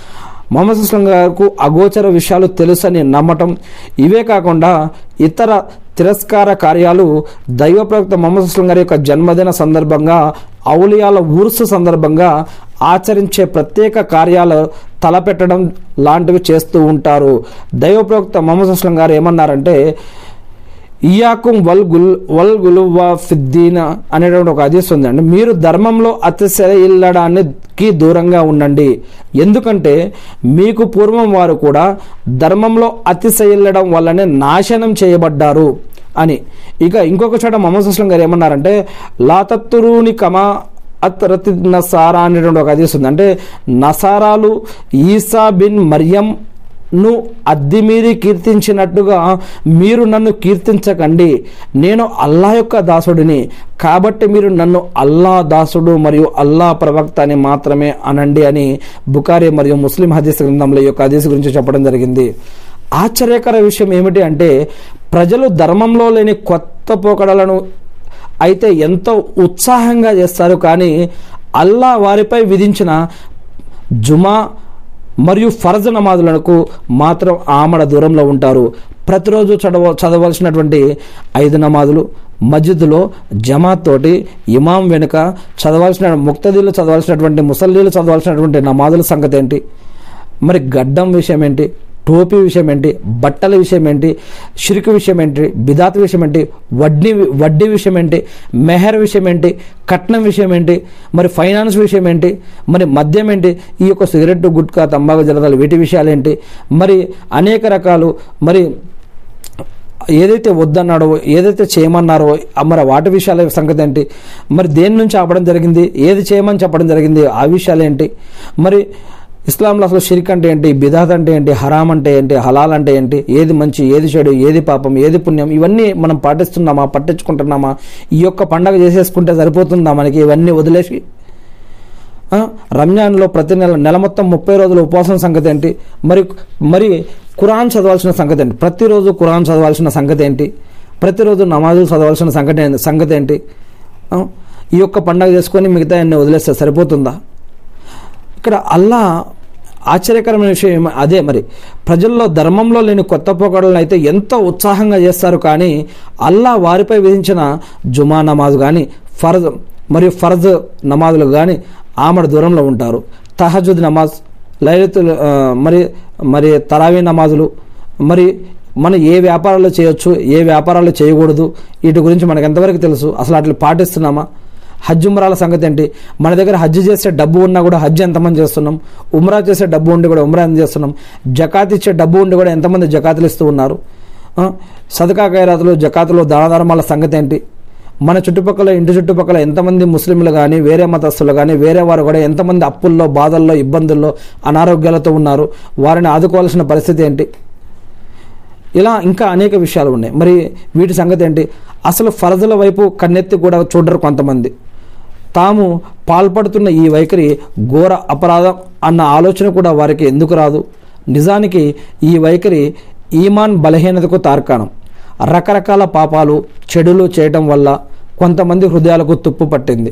మొహమ్మద్ అస్లం గారికి అగోచర విషయాలు తెలుసని నమ్మటం ఇవే కాకుండా ఇతర తిరస్కార కార్యాలు దైవ ప్రవక్త మొహమ్మద్ అస్లం గారి యొక్క జన్మదిన సందర్భంగా ఔలియాల ఊర్సు సందర్భంగా ఆచరించే ప్రత్యేక కార్యాలు తలపెట్టడం లాంటివి చేస్తూ ఉంటారు దైవ ప్రవక్త మొహమ్మద్ అస్లం గారు ఏమన్నారంటే ఇయాకుం వల్ గుల్ వల్ గులువా ఫిద్దీన అనేటువంటి ఒక హదీస్ ఉందండి మీరు ధర్మంలో అతిశయిల్లడానికి దూరంగా ఉండండి ఎందుకంటే మీకు పూర్వం వారు కూడా ధర్మంలో అతిశయిల్లడం వల్లనే నాశనం చేయబడ్డారు అని ఇక ఇంకొక చోట మొహమ్మద్ అస్లం గారు ఏమన్నారంటే లాతత్తురుని కమా అత్రతి నసారా అనేటువంటి ఒక హదీస్ ఉంది అంటే నసారాలు ఈసా బిన్ మరియం ను అద్దె మీరి కీర్తించినట్టుగా మీరు నన్ను కీర్తించకండి నేను అల్లా యొక్క దాసుడిని కాబట్టి మీరు నన్ను అల్లా దాసుడు మరియు అల్లా ప్రవక్త అని మాత్రమే అనండి అని బుకారి మరియు ముస్లిం హదీస్ గ్రంథంలో ఈ యొక్క హదీస్ గురించి చెప్పడం జరిగింది ఆశ్చర్యకర విషయం ఏమిటి అంటే ప్రజలు ధర్మంలో లేని కొత్త పోకడలను అయితే ఎంతో ఉత్సాహంగా చేస్తారు కానీ అల్లా వారిపై విధించిన జుమా మరియు ఫర్జ్ నమాజులకు మాత్రం ఆమడ దూరంలో ఉంటారు ప్రతిరోజు చదవ చదవలసినటువంటి ఐదు నమాజులు మస్జిద్లో జమాత్ తోటి ఇమాం వెనుక చదవాల్సిన ముక్తదీలు చదవాల్సినటువంటి ముసల్లీలు చదవాల్సినటువంటి నమాజుల సంగతి ఏంటి మరి గడ్డం విషయం ఏంటి టోపీ విషయం ఏంటి బట్టల విషయం ఏంటి షిరికి విషయం ఏంటి బిదాత్ విషయం ఏంటి వడ్డీ వడ్డీ విషయం ఏంటి మెహర్ విషయం ఏంటి కట్నం విషయం ఏంటి మరి ఫైనాన్స్ విషయం ఏంటి మరి మద్యం ఏంటి ఈ యొక్క సిగరెట్ గుట్కా తంబాకు జలదాలు వీటి విషయాలు ఏంటి మరి అనేక రకాలు మరి ఏదైతే వద్దన్నాడో ఏదైతే చేయమన్నారో ఆ మరి వాటి విషయాల సంగతి ఏంటి మరి దేని నుంచి ఆపడం జరిగింది ఏది చేయమని చెప్పడం జరిగింది ఆ విషయాలు ఏంటి మరి ఇస్లాంలో అసలు షిరిక్ అంటే ఏంటి బిదాత్ అంటే ఏంటి హరామ్ అంటే ఏంటి హలాల్ అంటే ఏంటి ఏది మంచి ఏది చెడు ఏది పాపం ఏది పుణ్యం ఇవన్నీ మనం పాటిస్తున్నామా పట్టించుకుంటున్నామా ఈ యొక్క పండగ చేసేసుకుంటే సరిపోతుందా మనకి ఇవన్నీ వదిలేసి ఆ, రంజాన్లో ప్రతి నెల నెల మొత్తం ముప్పై రోజుల ఉపవాసం సంగతి ఏంటి మరి మరి ఖురాన్ చదవాల్సిన సంగతి ఏంటి ప్రతిరోజు ఖురాన్ చదవాల్సిన సంగతి ఏంటి ప్రతిరోజు నమాజులు చదవాల్సిన సంగతి ఏంటి- సంగతి ఏంటి ఆ, ఈ యొక్క పండగ చేసుకొని మిగతా అన్ని వదిలేస్తే సరిపోతుందా ఇక్కడ అల్లా ఆశ్చర్యకరమైన విషయం ఏమ- అదే మరి ప్రజల్లో ధర్మంలో లేని కొత్త పోకడలను అయితే ఎంతో ఉత్సాహంగా చేస్తారు కానీ అల్లా వారిపై విధించిన జుమా నమాజ్ కానీ ఫర్జ్ మరియు ఫర్జ్ నమాజులు కానీ ఆమడ దూరంలో ఉంటారు తహజుద్ నమాజ్ లైలతుల్ ఆ, మరి మరి తరావీ నమాజులు మరి మనం ఏ వ్యాపారాలు చేయొచ్చు ఏ వ్యాపారాలు చేయకూడదు వీటి గురించి మనకు ఎంతవరకు తెలుసు అసలు అట్లా పాటిస్తున్నామా హజ్ ఉమ్రాల సంగతి ఏంటి మన దగ్గర హజ్ చేసే డబ్బు ఉన్నా కూడా హజ్ ఎంతమంది చేస్తున్నాం ఉమ్రా చేసే డబ్బు ఉండి కూడా ఉమ్రా ఎంత చేస్తున్నాం జకాత్ ఇచ్చే డబ్బు ఉండి కూడా ఎంతమంది జకాతులు ఇస్తూ ఉన్నారు ఆ, సదకా ఖైరాతులు జకాతులు దాన ధర్మాల సంగతి ఏంటి మన చుట్టుపక్కల ఇంటి చుట్టుపక్కల ఎంతమంది ముస్లింలు కానీ వేరే మతస్థులు కానీ వేరే వారు కూడా ఎంతమంది అప్పుల్లో బాధల్లో ఇబ్బందుల్లో అనారోగ్యాలతో ఉన్నారు వారిని ఆదుకోవాల్సిన పరిస్థితి ఏంటి ఇలా ఇంకా అనేక విషయాలు ఉన్నాయి మరి వీటి సంగతి ఏంటి అసలు ఫరజుల వైపు కన్నెత్తి కూడా చూడరు కొంతమంది తాము పాల్పడుతున్న ఈ వైఖరి ఘోర అపరాధం అన్న ఆలోచన కూడా వారికి ఎందుకు రాదు నిజానికి ఈ వైఖరి ఈమాన్ బలహీనతకు తార్కాణం రకరకాల పాపాలు చెడులు చేయటం వల్ల కొంతమంది హృదయాలకు తుప్పు పట్టింది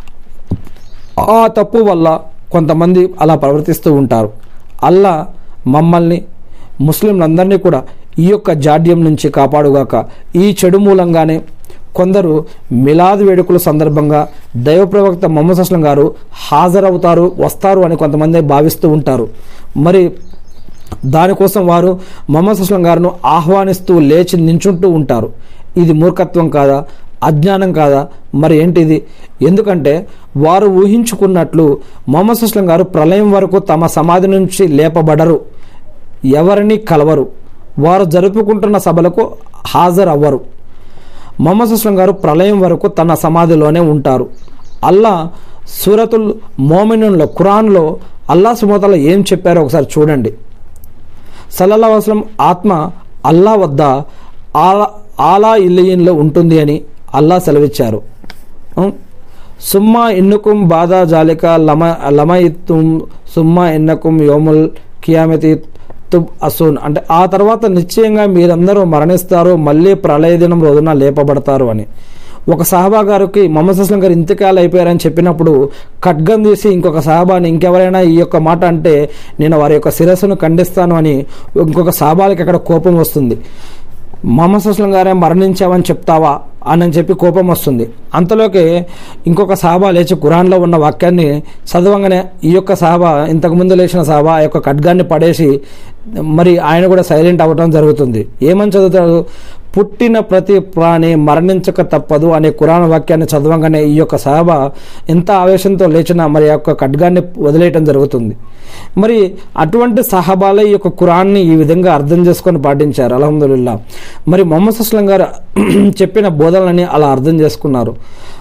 ఆ తప్పు వల్ల కొంతమంది అలా ప్రవర్తిస్తూ ఉంటారు అల్లా మమ్మల్ని ముస్లింలందరినీ కూడా ఈ యొక్క జాడ్యం నుంచి కాపాడుగాక ఈ చెడు మూలంగానే కొందరు మిలాద్ వేడుకల సందర్భంగా దైవ ప్రవక్త మొహమ్మద్ అస్లం గారు హాజరవుతారు వస్తారు అని కొంతమంది భావిస్తూ ఉంటారు మరి దానికోసం వారు మొహమ్మద్ అస్లం గారిను ఆహ్వానిస్తూ లేచి నించుంటూ ఉంటారు ఇది మూర్ఖత్వం కాదా అజ్ఞానం కాదా మరి ఏంటిది ఎందుకంటే వారు ఊహించుకున్నట్లు మొహమ్మద్ అస్లం గారు ప్రళయం వరకు తమ సమాధి నుంచి లేపబడరు ఎవరిని కలవరు వారు జరుపుకుంటున్న సభలకు హాజరవ్వరు మొహమ్మద్ అస్లం గారు ప్రళయం వరకు తన సమాధిలోనే ఉంటారు అల్లా సూరతుల్ మోమినుల్లో ఖురాన్లో అల్లా సుమతల ఏం చెప్పారో ఒకసారి చూడండి సల్లల్లా వసలం ఆత్మ అల్లా వద్ద ఆలా ఆలా ఇల్లయిన్లో ఉంటుంది అని అల్లా సెలవిచ్చారు ఉం? సుమ్మా ఎన్నుకుం బాధా జాలిక లమ లమయిత్తుం సుమ్మా ఎన్నకుం యోముల్ కియామతి తుబ్ అసూన్ అంటే ఆ తర్వాత నిశ్చయంగా మీరందరూ మరణిస్తారు మళ్ళీ ప్రళయ దినం రోజున లేపబడతారు అని ఒక సహాబా గారికి మొహమ్మద్ అస్లం గారు ఇంతకాలు అయిపోయారని చెప్పినప్పుడు ఖడ్గం తీసి ఇంకొక సహాబాని ఇంకెవరైనా ఈ యొక్క మాట అంటే నేను వారి యొక్క శిరస్సును ఖండిస్తాను అని ఇంకొక సహాబాలకి అక్కడ కోపం వస్తుంది మొహమ్మద్ అస్లం గారే మరణించావని చెప్తావా అని చెప్పి కోపం వస్తుంది అంతలోకి ఇంకొక సాహబా లేచి కురాన్లో ఉన్న వాక్యాన్ని చదవంగానే ఈ యొక్క సాహబా ఇంతకుముందు లేచిన సాహబా ఆ యొక్క ఖడ్గాన్ని పడేసి మరి ఆయన కూడా సైలెంట్ అవ్వడం జరుగుతుంది ఏమని చదువుతాడు పుట్టిన ప్రతి ప్రాణి మరణించక తప్పదు అనే కురాన్ వాక్యాన్ని చదవంగానే ఈ యొక్క సాహబా ఎంత ఆవేశంతో లేచినా మరి ఆ యొక్క ఖడ్గాన్ని వదిలేయటం జరుగుతుంది మరి అటువంటి సహబాలే ఈ యొక్క కురాన్ని ఈ విధంగా అర్థం చేసుకొని పాటించారు అలహమ్దుల్లా మరి మొహమ్మద్ అస్లం గారు చెప్పిన బోధనలని అలా అర్థం చేసుకున్నారు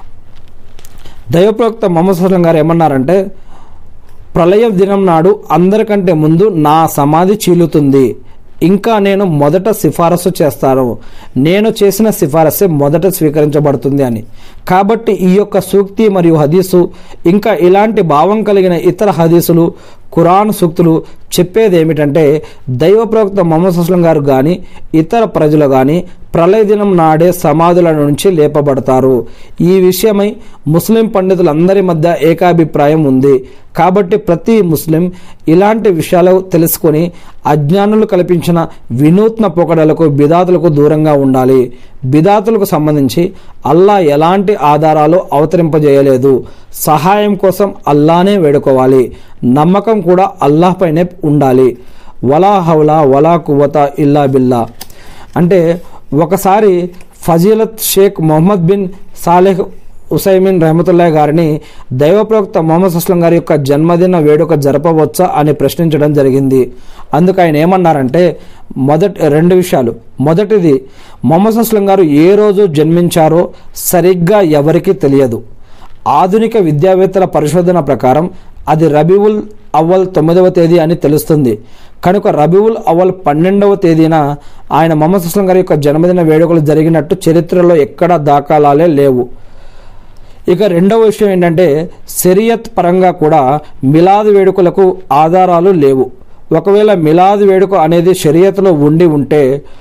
దైవప్రవక్త మొహమ్మద్ అస్లం గారు ఏమన్నారంటే ప్రళయ దినం నాడు అందరికంటే ముందు నా సమాధి చీలుతుంది ఇంకా నేను మొదట సిఫారసు చేస్తాను నేను చేసిన సిఫారసే మొదట స్వీకరించబడుతుంది అని కాబట్టి ఈ యొక్క సూక్తి మరియు హదీసు ఇంకా ఇలాంటి భావం కలిగిన ఇతర హదీసులు ఖురాన్ సూక్తులు చెప్పేది ఏమిటంటే దైవ ప్రవక్త మొహమ్మద్ అస్లం గారు కానీ ఇతర ప్రజలు కానీ ప్రళయ దినం నాడే సమాధుల నుంచి లేపబడతారు ఈ విషయమై ముస్లిం పండితులందరి మధ్య ఏకాభిప్రాయం ఉంది కాబట్టి ప్రతి ముస్లిం ఇలాంటి విషయాలు తెలుసుకొని అజ్ఞానులు కల్పించిన వినూత్న పొగడలకు బిదాతులకు దూరంగా ఉండాలి బిదాతులకు సంబంధించి అల్లా ఎలాంటి ఆధారాలు అవతరింపజేయలేదు సహాయం కోసం అల్లానే వేడుకోవాలి నమ్మకం కూడా అల్లాహ్పైనే ఉండాలి వలా హౌలా వలా కువత ఇల్లా బిల్లా అంటే ఒకసారి ఫజీలత్ Sheikh Mohammed bin Saleh Uthaimeen రహమతుల్లా గారిని దైవప్రవక్త మొహమ్మద్ అస్లం గారి యొక్క జన్మదిన వేడుక జరపవచ్చా అని ప్రశ్నించడం జరిగింది అందుకు ఆయన ఏమన్నారంటే మొదటి రెండు విషయాలు మొదటిది మొహమ్మద్ అస్లం గారు ఏ రోజు జన్మించారో సరిగ్గా ఎవరికీ తెలియదు ఆధునిక విద్యావేత్తల పరిశోధన ప్రకారం అది రబీవుల్ అవ్వల్ తొమ్మిదవ తేదీ అని తెలుస్తుంది కనుక రబీవుల్ అవ్వల్ పన్నెండవ తేదీన ఆయన మొహమ్మద్ అస్లం గారి యొక్క జన్మదిన వేడుకలు జరిగినట్టు చరిత్రలో ఎక్కడా దాఖలాలే లేవు ఇక రెండవ విషయం ఏంటంటే శరియత్ పరంగా కూడా మిలాద్ వేడుకలకు ఆధారాలు లేవు ఒకవేళ మిలాద్ వేడుక అనేది షరియత్లో ఉండి ఉంటే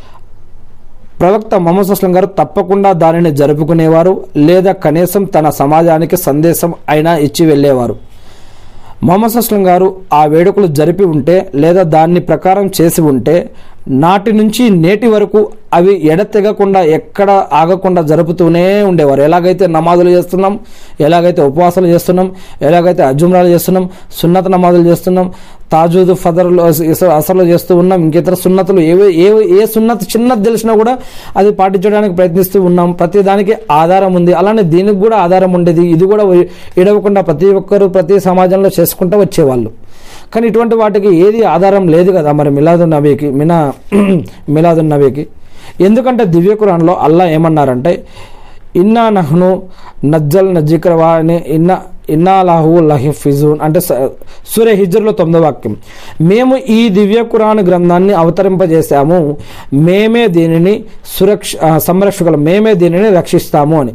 ప్రవక్త మొహమ్మద్ అస్లం గారు తప్పకుండా దానిని జరుపుకునేవారు లేదా కనీసం తన సమాజానికి సందేశం అయినా ఇచ్చి వెళ్ళేవారు మొహమ్మద్ అస్లం గారు ఆ వేడుకలు జరిపి ఉంటే లేదా దాన్ని ప్రకారం చేసి ఉంటే నాటి నుంచి నేటి వరకు అవి ఎడతెగకుండా ఎక్కడ ఆగకుండా జరుపుతూనే ఉండేవారు ఎలాగైతే నమాజులు చేస్తున్నాం ఎలాగైతే ఉపవాసాలు చేస్తున్నాం ఎలాగైతే అజుమ్రాలు చేస్తున్నాం సున్నత నమాజులు చేస్తున్నాం తాజూదు ఫదర్లు అసలు చేస్తూ ఉన్నాం ఇంకితర సున్నతులు ఏవే ఏ ఏ సున్నత చిన్నది తెలిసినా కూడా అది పాటించడానికి ప్రయత్నిస్తూ ఉన్నాం ప్రతి దానికి ఆధారం ఉంది అలానే దీనికి కూడా ఆధారం ఉండేది ఇది కూడా ఇడవకుండా ప్రతి ఒక్కరూ ప్రతి సమాజంలో చేసుకుంటూ వచ్చేవాళ్ళు కానీ ఇటువంటి వాటికి ఏది ఆధారం లేదు కదా మరి మిలాదు నబీకి మినా మిలాదు నబీకి ఎందుకంటే దివ్య కురాన్లో అల్లా ఏమన్నారంటే ఇన్నా నహ్ను నజ్జల్ నజిక్రవా అని ఇన్నా ఇన్నా లాహు లహిఫిజూన్ అంటే సూర్య హిజ్రలో తొమ్మిదో వాక్యం మేము ఈ దివ్య కురాన్ గ్రంథాన్ని అవతరింపజేశాము మేమే దీనిని సురక్ష సంరక్షకులు మేమే దీనిని రక్షిస్తాము అని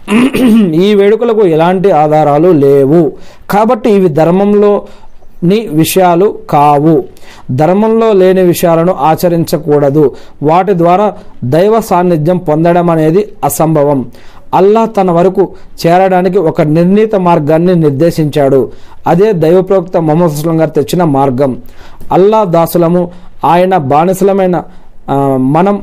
ఈ వేడుకలకు ఎలాంటి ఆధారాలు లేవు కాబట్టి ఇవి ధర్మంలో ని విషయాలు కావు ధర్మంలో లేని విషయాలను ఆచరించకూడదు వాటి ద్వారా దైవ సాన్నిధ్యం పొందడం అనేది అసంభవం అల్లా తన వరకు చేరడానికి ఒక నిర్ణీత మార్గాన్ని నిర్దేశించాడు అదే దైవప్రవక్త మొహమ్మద్ అస్లం గారు తెచ్చిన మార్గం అల్లా దాసులము ఆయన బానిసలమైన మనం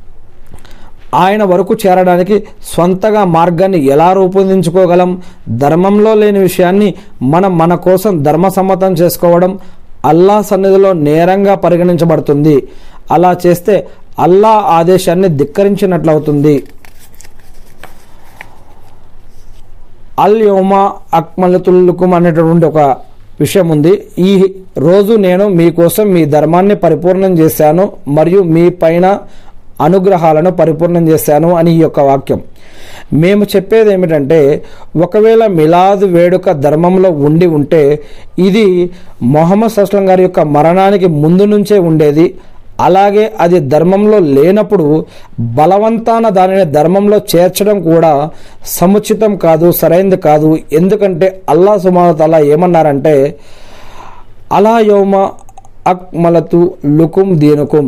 ఆయన వరకు చేరడానికి స్వంతగా మార్గాన్ని ఎలా రూపొందించుకోగలం ధర్మంలో లేని విషయాన్ని మనం మన కోసం ధర్మసమ్మతం చేసుకోవడం అల్లా సన్నిధిలో నేరంగా పరిగణించబడుతుంది అలా చేస్తే అల్లా ఆదేశాన్ని ధిక్కరించినట్లవుతుంది అల్ యోమా అక్మలతుల్లుకుం అనేటటువంటి ఒక విషయం ఉంది ఈ రోజు నేను మీకోసం మీ ధర్మాన్ని పరిపూర్ణం చేశాను మరియు మీ పైన అనుగ్రహాలను పరిపూర్ణం చేశాను అని ఈ యొక్క వాక్యం మేము చెప్పేది ఏమిటంటే ఒకవేళ మిలాద్ వేడుక ధర్మంలో ఉండి ఉంటే ఇది మొహమ్మద్ సస్లం గారి యొక్క మరణానికి ముందు నుంచే ఉండేది అలాగే అది ధర్మంలో లేనప్పుడు బలవంతాన దానిని ధర్మంలో చేర్చడం కూడా సముచితం కాదు సరైంది కాదు ఎందుకంటే అల్లా సుమాతలా ఏమన్నారంటే అలా యోమ అక్మలతు లుకుం దీనుకుం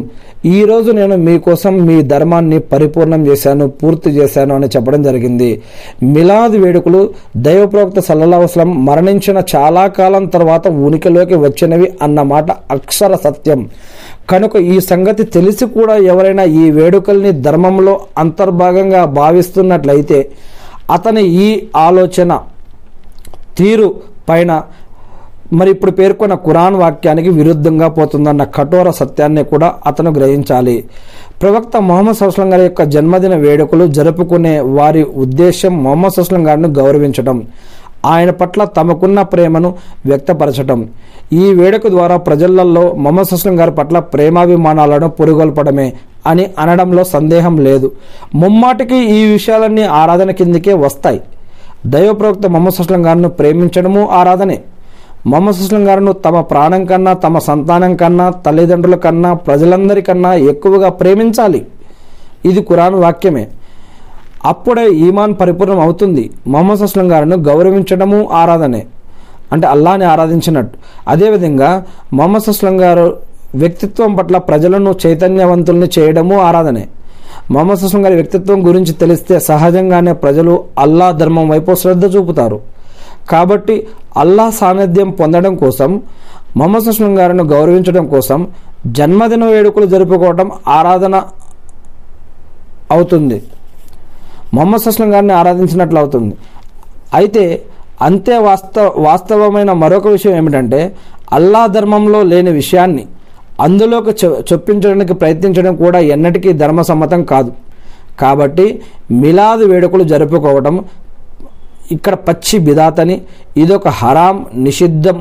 ఈరోజు నేను మీకోసం మీ ధర్మాన్ని పరిపూర్ణం చేశాను పూర్తి చేశాను అని చెప్పడం జరిగింది మిలాద్ వేడుకలు దైవప్రవక్త సల్లల్లాహు అలైహి వసల్లం మరణించిన చాలా కాలం తర్వాత ఉనికిలోకి వచ్చినవి అన్నమాట అక్షర సత్యం కనుక ఈ సంగతి తెలిసి కూడా ఎవరైనా ఈ వేడుకల్ని ధర్మంలో అంతర్భాగంగా భావిస్తున్నట్లయితే అతని ఈ ఆలోచన తీరు పైన మరి ఇప్పుడు పేర్కొన్న ఖురాన్ వాక్యానికి విరుద్ధంగా పోతుందన్న కఠోర సత్యాన్ని కూడా అతను గ్రహించాలి ప్రవక్త మొహమ్మద్ సస్లం గారి యొక్క జన్మదిన వేడుకలు జరుపుకునే వారి ఉద్దేశం మొహమ్మద్ సస్లం గారిని గౌరవించడం ఆయన పట్ల తమకున్న ప్రేమను వ్యక్తపరచడం ఈ వేడుక ద్వారా ప్రజలలో మొహమ్మద్ సస్లం గారి పట్ల ప్రేమాభిమానాలను పురుగొల్పడమే అని అనడంలో సందేహం లేదు ముమ్మాటికి ఈ విషయాలన్నీ ఆరాధన కిందికే వస్తాయి దైవప్రవక్త మొహమ్మద్ సుస్లం గారిని ప్రేమించడము ఆరాధనే మొహమ్మద్ సుస్లం గారిను తమ ప్రాణం కన్నా తమ సంతానం కన్నా తల్లిదండ్రుల కన్నా ప్రజలందరికన్నా ఎక్కువగా ప్రేమించాలి ఇది ఖురాన్ వాక్యమే అప్పుడే ఈమాన్ పరిపూర్ణం అవుతుంది మొహమ్మద్ సుస్లం గారిని గౌరవించడము ఆరాధనే అంటే అల్లాని ఆరాధించినట్టు అదేవిధంగా మొహమ్మద్ సుస్లం గారు వ్యక్తిత్వం పట్ల ప్రజలను చైతన్యవంతుల్ని చేయడము ఆరాధనే మొహమ్మద్ సుస్లం గారి వ్యక్తిత్వం గురించి తెలిస్తే సహజంగానే ప్రజలు అల్లా ధర్మం వైపు శ్రద్ధ చూపుతారు కాబట్టి అల్లా సాన్నిధ్యం పొందడం కోసం మొహమ్మద్ సుస్లం గారిని గౌరవించడం కోసం జన్మదిన వేడుకలు జరుపుకోవడం ఆరాధన అవుతుంది మొహమ్మద్ సుస్లం గారిని ఆరాధించినట్లు అవుతుంది అయితే అంతే వాస్తవ వాస్తవమైన మరొక విషయం ఏమిటంటే అల్లా ధర్మంలో లేని విషయాన్ని అందులోకి చొ- చొప్పించడానికి ప్రయత్నించడం కూడా ఎన్నటికీ ధర్మసమ్మతం కాదు కాబట్టి మిలాద్ వేడుకలు జరుపుకోవడం ఇక్కడ పచ్చి బిదాతని ఇదొక హరాం నిషిద్ధం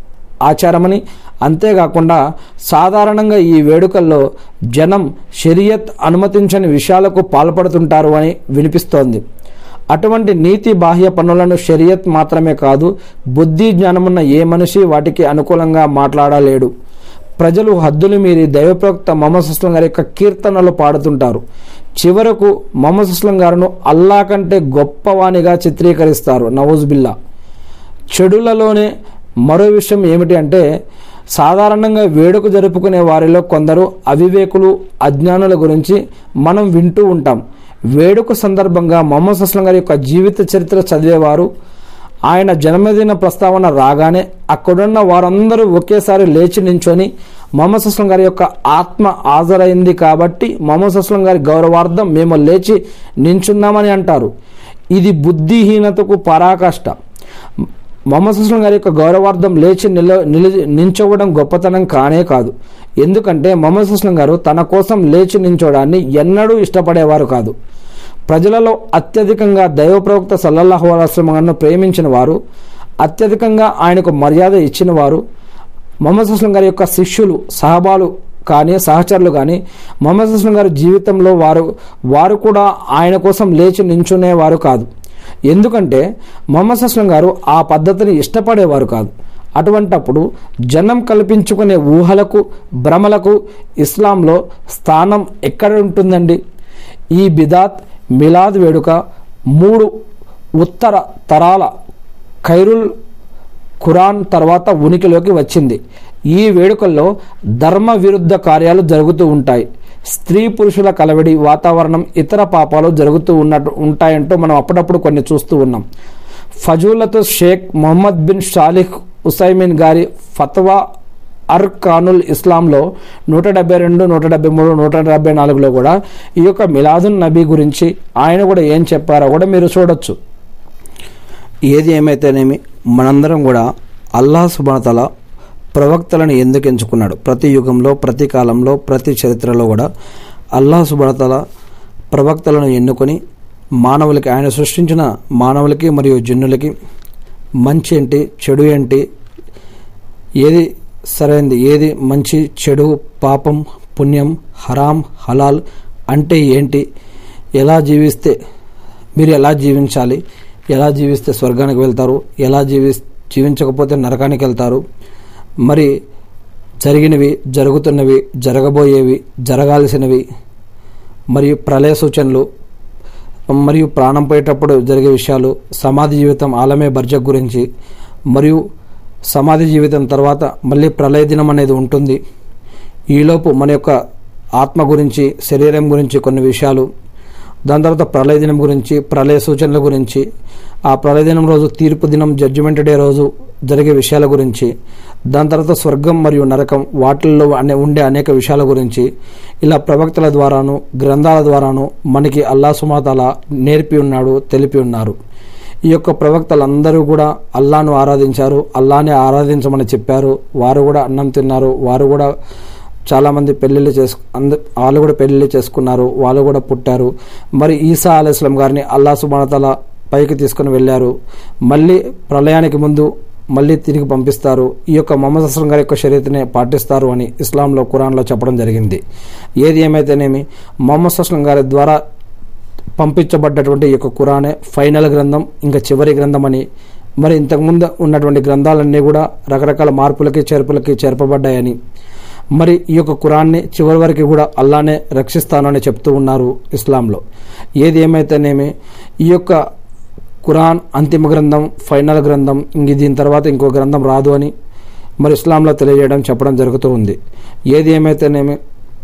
ఆచారమని అంతేకాకుండా సాధారణంగా ఈ వేడుకల్లో జనం షరియత్ అనుమతించని విషయాలకు పాల్పడుతుంటారు అని వినిపిస్తోంది అటువంటి నీతి బాహ్య పనులను షరియత్ మాత్రమే కాదు బుద్ధి జ్ఞానమున్న ఏ మనిషి వాటికి అనుకూలంగా మాట్లాడలేడు ప్రజలు హద్దులు మీరి దైవప్రవక్త మొహమ్మద్ సుస్లం గారి యొక్క కీర్తనలు పాడుతుంటారు చివరకు మొహమ్మద్ సుస్లం గారును అల్లా కంటే గొప్పవానిగా చిత్రీకరిస్తారు నవూజ్ బిల్లా చెడులలోనే మరో విషయం ఏమిటి అంటే సాధారణంగా వేడుక జరుపుకునే వారిలో కొందరు అవివేకులు అజ్ఞానుల గురించి మనం వింటూ ఉంటాం వేడుక సందర్భంగా మొహమ్మద్ సుస్లం గారి యొక్క జీవిత చరిత్ర చదివేవారు ఆయన జన్మదిన ప్రస్తావన రాగానే అక్కడున్న వారందరూ ఒకేసారి లేచి నించొని మొహమ్మద్ సుస్లం గారి యొక్క ఆత్మ హాజరైంది కాబట్టి మొహమ్మద్ సుస్లం గారి గౌరవార్థం మేము లేచి నించున్నామని అంటారు ఇది బుద్ధిహీనతకు పరాకాష్ట మొహమ్మద్ సుస్లం గారి యొక్క గౌరవార్థం లేచి నిల నిలి నించోవడం గొప్పతనం కానే కాదు ఎందుకంటే మొహమ్మద్ సుస్లం గారు తన కోసం లేచి నించోడాన్ని ఎన్నడూ ఇష్టపడేవారు కాదు ప్రజలలో అత్యధికంగా దైవ ప్రవక్త సల్లల్లాహు అలైస్లను ప్రేమించిన వారు అత్యధికంగా ఆయనకు మర్యాద ఇచ్చిన వారు మొహమ్మద్ సుస్లం గారి యొక్క శిష్యులు సహబాలు కానీ సహచరులు కానీ మొహమ్మద్ సుస్లం గారి జీవితంలో వారు వారు కూడా ఆయన కోసం లేచి నించునేవారు కాదు ఎందుకంటే మొహమ్మద్ సుస్లం గారు ఆ పద్ధతిని ఇష్టపడేవారు కాదు అటువంటప్పుడు జనం కల్పించుకునే ఊహలకు భ్రమలకు ఇస్లాంలో స్థానం ఎక్కడ ఉంటుందండి ఈ బిదాత్ మిలాద్ వేడుక మూడు ఉత్తర తరాల ఖైరుల్ ఖురాన్ తర్వాత ఉనికిలోకి వచ్చింది ఈ వేడుకల్లో ధర్మ విరుద్ధ కార్యాలు జరుగుతూ ఉంటాయి స్త్రీ పురుషుల కలవడి వాతావరణం ఇతర పాపాలు జరుగుతూ ఉన్నట్టు ఉంటాయంటూ మనం అప్పుడప్పుడు కొన్ని చూస్తూ ఉన్నాం ఫజూలతో Sheikh Mohammed bin Salih Uthaimeen గారి ఫత్వా అర్ కానుల్ ఇస్లాంలో నూట డెబ్బై రెండు నూట డెబ్బై మూడు నూట డెబ్బై నాలుగులో కూడా ఈ యొక్క మిలాదున్ నబీ గురించి ఆయన కూడా ఏం చెప్పారో కూడా మీరు చూడొచ్చు ఏది ఏమైతేనేమి మనందరం కూడా అల్లాహ్ సుబాతల ప్రవక్తలను ఎందుకు ఎంచుకున్నాడు ప్రతి యుగంలో ప్రతి కాలంలో ప్రతి చరిత్రలో కూడా అల్లాహ్ సుబాతల ప్రవక్తలను ఎన్నుకొని మానవులకి ఆయన సృష్టించిన మానవులకి మరియు జిన్నులకి మంచి ఏంటి చెడు ఏంటి ఏది సరైనది ఏది మంచి చెడు పాపం పుణ్యం హరాం హలాల్ అంటే ఏంటి ఎలా జీవిస్తే మీరు ఎలా జీవించాలి ఎలా జీవిస్తే స్వర్గానికి వెళ్తారు ఎలా జీవి జీవించకపోతే నరకానికి వెళ్తారు మరి జరిగినవి జరుగుతున్నవి జరగబోయేవి జరగాల్సినవి మరియు ప్రళయ సూచనలు మరియు ప్రాణం పోయేటప్పుడు జరిగే విషయాలు సమాధి జీవితం ఆలమే బర్జక్ గురించి మరియు సమాధి జీవితం తర్వాత మళ్ళీ ప్రళయ దినం అనేది ఉంటుంది ఈలోపు మన యొక్క ఆత్మ గురించి శరీరం గురించి కొన్ని విషయాలు దాని తర్వాత ప్రళయ దినం గురించి ప్రళయ సూచనల గురించి ఆ ప్రళయ దినం రోజు తీర్పు దినం జడ్జిమెంట్ డే రోజు జరిగే విషయాల గురించి దాని తర్వాత స్వర్గం మరియు నరకం వాటిల్లో అనే ఉండే అనేక విషయాల గురించి ఇలా ప్రవక్తల ద్వారాను గ్రంథాల ద్వారాను మనకి అల్లా సుమాతాల నేర్పి ఉన్నాడు తెలిపి ఉన్నారు ఈ యొక్క ప్రవక్తలందరూ కూడా అల్లాను ఆరాధించారు అల్లానే ఆరాధించమని చెప్పారు వారు కూడా అన్నం తిన్నారు వారు కూడా చాలామంది పెళ్ళిళ్ళు చేసుకు అంద వాళ్ళు కూడా పెళ్ళిళ్ళు చేసుకున్నారు వాళ్ళు కూడా పుట్టారు మరి ఈసా అలైస్లం గారిని అల్లా సుబానతల పైకి తీసుకుని వెళ్ళారు మళ్ళీ ప్రళయానికి ముందు మళ్ళీ తిరిగి పంపిస్తారు ఈ యొక్క మొహమ్మద్ అస్లం గారి యొక్క షరీయత్నే పాటిస్తారు అని ఇస్లాంలో ఖురాన్లో చెప్పడం జరిగింది ఏది ఏమైతేనేమి మొహమ్మద్ అస్లం గారి ద్వారా పంపించబడ్డటువంటి ఈ యొక్క ఖురానే ఫైనల్ గ్రంథం ఇంకా చివరి గ్రంథం అని మరి ఇంతకుముందు ఉన్నటువంటి గ్రంథాలన్నీ కూడా రకరకాల మార్పులకి చేర్పులకి చేర్పబడ్డాయని మరి ఈ యొక్క ఖురాన్ని చివరి వరకు కూడా అల్లానే రక్షిస్తానని చెప్తూ ఉన్నారు ఇస్లాంలో ఏది ఏమైతేనేమి ఈ యొక్క ఖురాన్ అంతిమ గ్రంథం ఫైనల్ గ్రంథం ఇంక దీని తర్వాత ఇంకో గ్రంథం రాదు అని మరి ఇస్లాంలో తెలియజేయడం చెప్పడం జరుగుతూ ఉంది ఏది ఏమైతేనేమి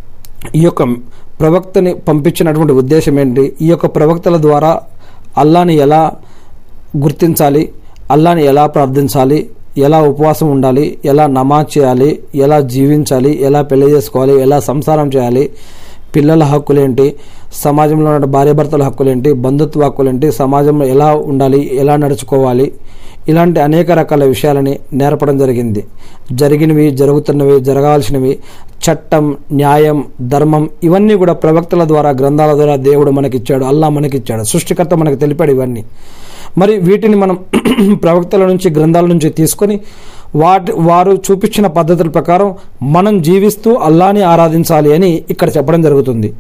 ఈ యొక్క ప్రవక్తని పంపించినటువంటి ఉద్దేశం ఏంటి ఈ యొక్క ప్రవక్తల ద్వారా అల్లాని ఎలా గుర్తించాలి అల్లాని ఎలా ప్రార్థించాలి ఎలా ఉపవాసం ఉండాలి ఎలా నమాజ్ చేయాలి ఎలా జీవించాలి ఎలా పెళ్లి చేసుకోవాలి ఎలా సంసారం చేయాలి పిల్లల హక్కులేంటి సమాజంలో ఉన్న భార్యాభర్తల హక్కులేంటి బంధుత్వ హక్కులేంటి సమాజంలో ఎలా ఉండాలి ఎలా నడుచుకోవాలి ఇలాంటి అనేక రకాల విషయాలని నేర్పడం జరిగింది జరిగినవి జరుగుతున్నవి జరగాల్సినవి చట్టం న్యాయం ధర్మం ఇవన్నీ కూడా ప్రవక్తల ద్వారా గ్రంథాల ద్వారా దేవుడు మనకిచ్చాడు అల్లా మనకిచ్చాడు సృష్టికర్త మనకు తెలిపాడు ఇవన్నీ మరి వీటిని మనం ప్రవక్తల నుంచి గ్రంథాల నుంచి తీసుకొని వాటి వారు చూపించిన పద్ధతుల ప్రకారం మనం జీవిస్తూ అల్లాని ఆరాధించాలి అని ఇక్కడ చెప్పడం జరుగుతుంది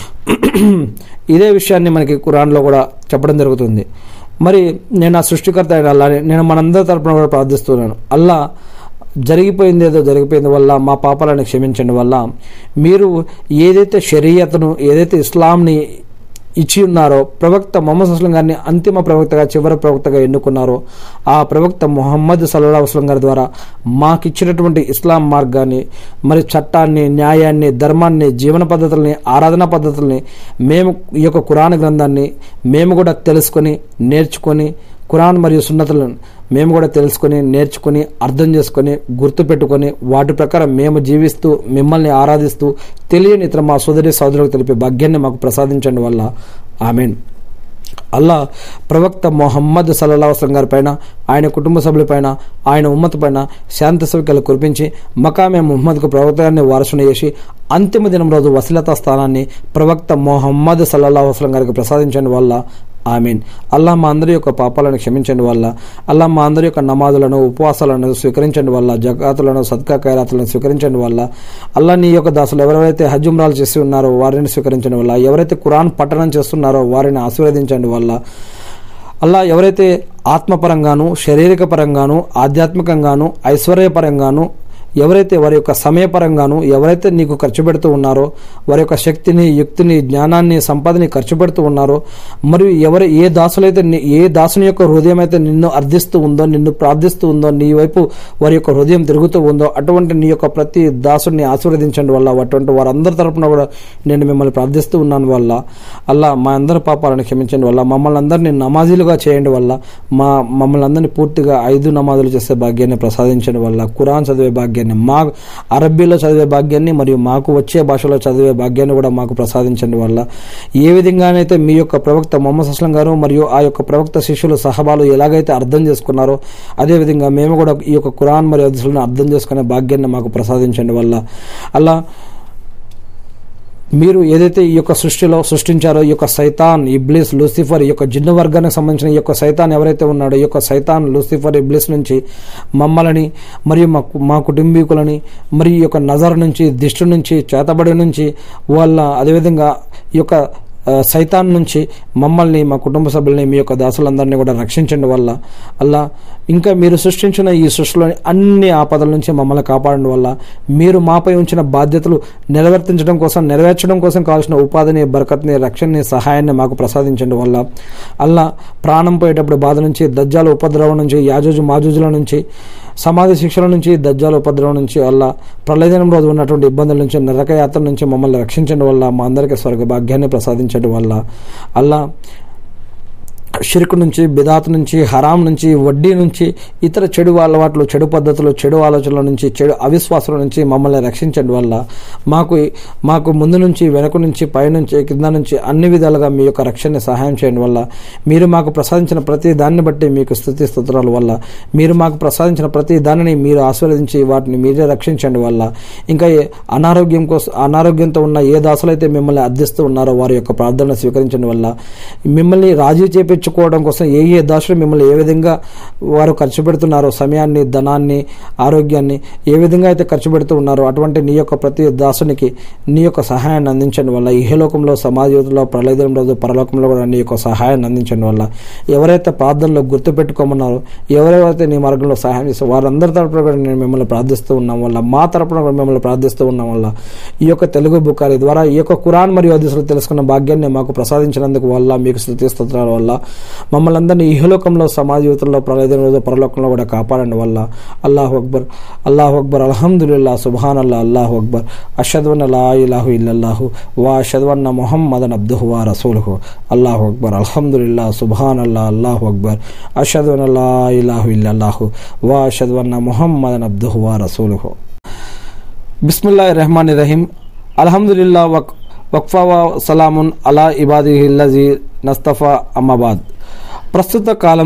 ఇదే విషయాన్ని మనకి ఖురాన్లో కూడా చెప్పడం జరుగుతుంది మరి నేను ఆ సృష్టికర్త అయిన అల్లాని నేను మనందరి తరపున కూడా ప్రార్థిస్తున్నాను అల్లా జరిగిపోయింది ఏదో జరిగిపోయింది వల్ల మా పాపాలను క్షమించండి వల్ల మీరు ఏదైతే షరియతను ఏదైతే ఇస్లాంని ఇచ్చి ఉన్నారో ప్రవక్త మొహమ్మద్ అస్లం గారిని అంతిమ ప్రవక్తగా చివరి ప్రవక్తగా ఎన్నుకున్నారో ఆ ప్రవక్త మొహమ్మద్ సల్లా అస్లం గారి ద్వారా మాకిచ్చినటువంటి ఇస్లాం మార్గాన్ని మరి చట్టాన్ని న్యాయాన్ని ధర్మాన్ని జీవన పద్ధతుల్ని ఆరాధనా పద్ధతుల్ని మేము ఈ యొక్క కురాన్ గ్రంథాన్ని మేము కూడా తెలుసుకొని నేర్చుకొని ఖురాన్ మరియు సున్నతులను మేము కూడా తెలుసుకొని నేర్చుకొని అర్థం చేసుకొని గుర్తుపెట్టుకొని వాటి ప్రకారం మేము జీవిస్తూ మిమ్మల్ని ఆరాధిస్తూ తెలియని ఇతర మా సోదరి సోదరులకు తెలిపే భాగ్యాన్ని మాకు ప్రసాదించండి వల్ల ఆమెన్ అల్లా ప్రవక్త మొహమ్మద్ సల్లా వస్లం గారి పైన ఆయన కుటుంబ సభ్యులపైన ఆయన ఉమ్మత పైన శాంతి సౌక్యాలు కురిపించి మకామే ముహమ్మద్కు ప్రవక్తగాన్ని వారసుని చేసి అంతిమ దినం రోజు వసీలతా స్థానాన్ని ప్రవక్త మొహమ్మద్ సల్లా వస్లం గారికి ప్రసాదించండి వల్ల ఆమీన్ అల్లా మా అందరి యొక్క పాపాలను క్షమించండి వల్ల అల్లా మా అందరి యొక్క నమాజులను ఉపవాసాలను స్వీకరించండి వల్ల జకాతులను సద్కా ఖైరాతులను స్వీకరించండి వల్ల అల్లా నీ యొక్క దాసులు ఎవరెవరైతే హజ్ ఉమ్రాలు చేసి ఉన్నారో వారిని స్వీకరించండి వల్ల ఎవరైతే ఖురాన్ పఠనం చేస్తున్నారో వారిని ఆశీర్వదించండి వల్ల అల్లా ఎవరైతే ఆత్మపరంగాను శారీరక పరంగాను ఆధ్యాత్మికంగాను ఐశ్వర్యపరంగాను ఎవరైతే వారి యొక్క సమయపరంగాను ఎవరైతే నీకు ఖర్చు పెడుతూ ఉన్నారో వారి యొక్క శక్తిని యుక్తిని జ్ఞానాన్ని సంపదని ఖర్చు పెడుతూ ఉన్నారో మరియు ఎవరు ఏ దాసులైతే ని- ఏ దాసుని యొక్క హృదయం అయితే నిన్ను అర్థిస్తూ ఉందో నిన్ను ప్రార్థిస్తూ ఉందో నీ వైపు వారి యొక్క హృదయం తిరుగుతూ ఉందో అటువంటి నీ యొక్క ప్రతి దాసుని ఆశీర్వదించండి వల్ల అటువంటి వారందరి తరపున కూడా నేను మిమ్మల్ని ప్రార్థిస్తూ ఉన్నాను వల్ల అల్లా మా అందరి పాపాలను క్షమించండి వల్ల మమ్మల్ని అందరినీ నమాజీలుగా చేయండి వల్ల మా మమ్మల్ని అందరినీ పూర్తిగా ఐదు నమాజులు చేసే భాగ్యాన్ని ప్రసాదించండి వల్ల ఖురాన్ చదివే భాగ్యాన్ని మా అరబ్బీలో చదివే భాగ్యాన్ని మరియు మాకు వచ్చే భాషలో చదివే భాగ్యాన్ని కూడా మాకు ప్రసాదించండి వల్ల ఏ విధంగానైతే మీ యొక్క ప్రవక్త మొహమ్మద్ అస్లం గారు మరియు ఆ యొక్క ప్రవక్త శిష్యులు సహబాలు ఎలాగైతే అర్థం చేసుకున్నారో అదేవిధంగా మేము కూడా ఈ యొక్క ఖురాన్ మరియు హదీసులను అర్థం చేసుకునే భాగ్యాన్ని మాకు ప్రసాదించండి వల్ల అలా మీరు ఏదైతే ఈ యొక్క సృష్టిలో సృష్టించారో ఈ యొక్క సైతాన్ ఇబ్లిస్ లూసిఫర్ ఈ యొక్క జిన్ను వర్గానికి సంబంధించిన ఈ యొక్క సైతాన్ ఎవరైతే ఉన్నాడో ఈ యొక్క సైతాన్ లూసిఫర్ ఇబ్లిస్ నుంచి మమ్మల్ని మరియు మా మా కుటుంబీకులని మరియు ఈ యొక్క నజర్ నుంచి దిష్టి నుంచి చేతబడి నుంచి వాళ్ళ అదేవిధంగా ఈ యొక్క ఆ, సైతాన్ నుంచి మమ్మల్ని మా కుటుంబ సభ్యుల్ని మీ యొక్క దాసులందరినీ కూడా రక్షించండి వల్ల అల్లా ఇంకా మీరు సృష్టించిన ఈ సృష్టిలోని అన్ని ఆపదల నుంచి మమ్మల్ని కాపాడడం వల్ల మీరు మాపై ఉంచిన బాధ్యతలు నెరవేర్తించడం కోసం నెరవేర్చడం కోసం కావాల్సిన ఉపాధిని బరకత్ని రక్షణని సహాయాన్ని మాకు ప్రసాదించండి వల్ల అల్లా ప్రాణం పోయేటప్పుడు బాధ నుంచి దజ్జాల ఉపద్రవం నుంచి యాజూజు మాజూజుల నుంచి సమాధి శిక్షల నుంచి దజ్జాల ఉపద్రవం నుంచి అల్లా ప్రళయదినం రోజు ఉన్నటువంటి ఇబ్బందుల నుంచి నరకయాత్ర నుంచి మమ్మల్ని రక్షించడం వల్ల మా అందరికీ స్వర్గ భాగ్యాన్ని ప్రసాదించడం వల్ల అల్లా షిరుకు నుంచి బిదాత్ నుంచి హరాం నుంచి వడ్డీ నుంచి ఇతర చెడు అలవాట్లు చెడు పద్ధతులు చెడు ఆలోచనల నుంచి చెడు అవిశ్వాసాల నుంచి మమ్మల్ని రక్షించడం వల్ల మాకు మాకు ముందు నుంచి వెనక నుంచి పైనుంచి కింద నుంచి అన్ని విధాలుగా మీ యొక్క రక్షణని సహాయం చేయడం వల్ల మీరు మాకు ప్రసాదించిన ప్రతి దాన్ని బట్టి మీకు స్థుతి స్తోత్రాల వల్ల మీరు మాకు ప్రసాదించిన ప్రతి దానిని మీరు ఆస్వాదించి వాటిని మీరే రక్షించండి వల్ల ఇంకా ఏ అనారోగ్యం కోసం అనారోగ్యంతో ఉన్న ఏ దాసులైతే మిమ్మల్ని అర్థిస్తూ ఉన్నారో వారి యొక్క ప్రార్థన స్వీకరించడం వల్ల మిమ్మల్ని రాజీ చేపించుకోవడం కోసం ఏ ఏ దాసులు మిమ్మల్ని ఏ విధంగా వారు ఖర్చు పెడుతున్నారో సమయాన్ని ధనాన్ని ఆరోగ్యాన్ని ఏ విధంగా అయితే ఖర్చు పెడుతూ ఉన్నారో అటువంటి నీ యొక్క ప్రతి దాసునికి నీ యొక్క సహాయాన్ని అందించడం వల్ల ఇహలోకంలో సమాజంలో ప్రళయదం రోజు పరలోకంలో కూడా నీ యొక్క సహాయాన్ని అందించడం వల్ల ఎవరైతే ప్రార్థనలో గుర్తుపెట్టుకోమన్నారో ఎవరెవరైతే నీ మార్గంలో సహాయం చేస్తారో వారందరి తరపున కూడా నేను మిమ్మల్ని ప్రార్థిస్తూ ఉన్నాం వల్ల మా తరపున కూడా మిమ్మల్ని ప్రార్థిస్తూ ఉన్నాం వల్ల ఈ యొక్క తెలుగు బుకారి ద్వారా ఈ యొక్క కురాన్ మరియు హదీసులు తెలుసుకున్న భాగ్యాన్ని మాకు ప్రసాదించినందుకు వల్ల మీకు స్థుతి స్తోత్రాల వల్ల మమ్మల్ని అందరినీ ఇహలోకంలో సమాజ జీవితంలో ప్రళయదిన రోజు పరలోకంలో కూడా కాపాడండి వల్ల అల్లాహు అక్బర్ అల్లాహు అక్బర్ అల్హమ్దుల్లా సుబాన్ అల్లా అల్లాహు అక్బర్ అషద్వన్ లా ఇలాహు ఇల్లల్లాహు వా అషద్వన్న మొహమ్మదన్ అబ్దుహు వా రసూలుహు అల్లాహు అక్బర్ అల్హమ్దుల్లా సుబాన్ అల్లా అల్లాహు అక్బర్ అషద్వన్ లా ఇలాహు ఇల్లల్లాహు వా అషద్వన్న మొహమ్మదన్ అబ్దుహు వా రసూలుహు బిస్మిల్లా రెహమాన్ రహీం అల్హమ్దుల్లా వక్ వక్ఫా వ సలామున్ అలా ఇబాదిహిల్లజీ నస్తఫా అమ్మాబాద్ ప్రస్తుత కాలం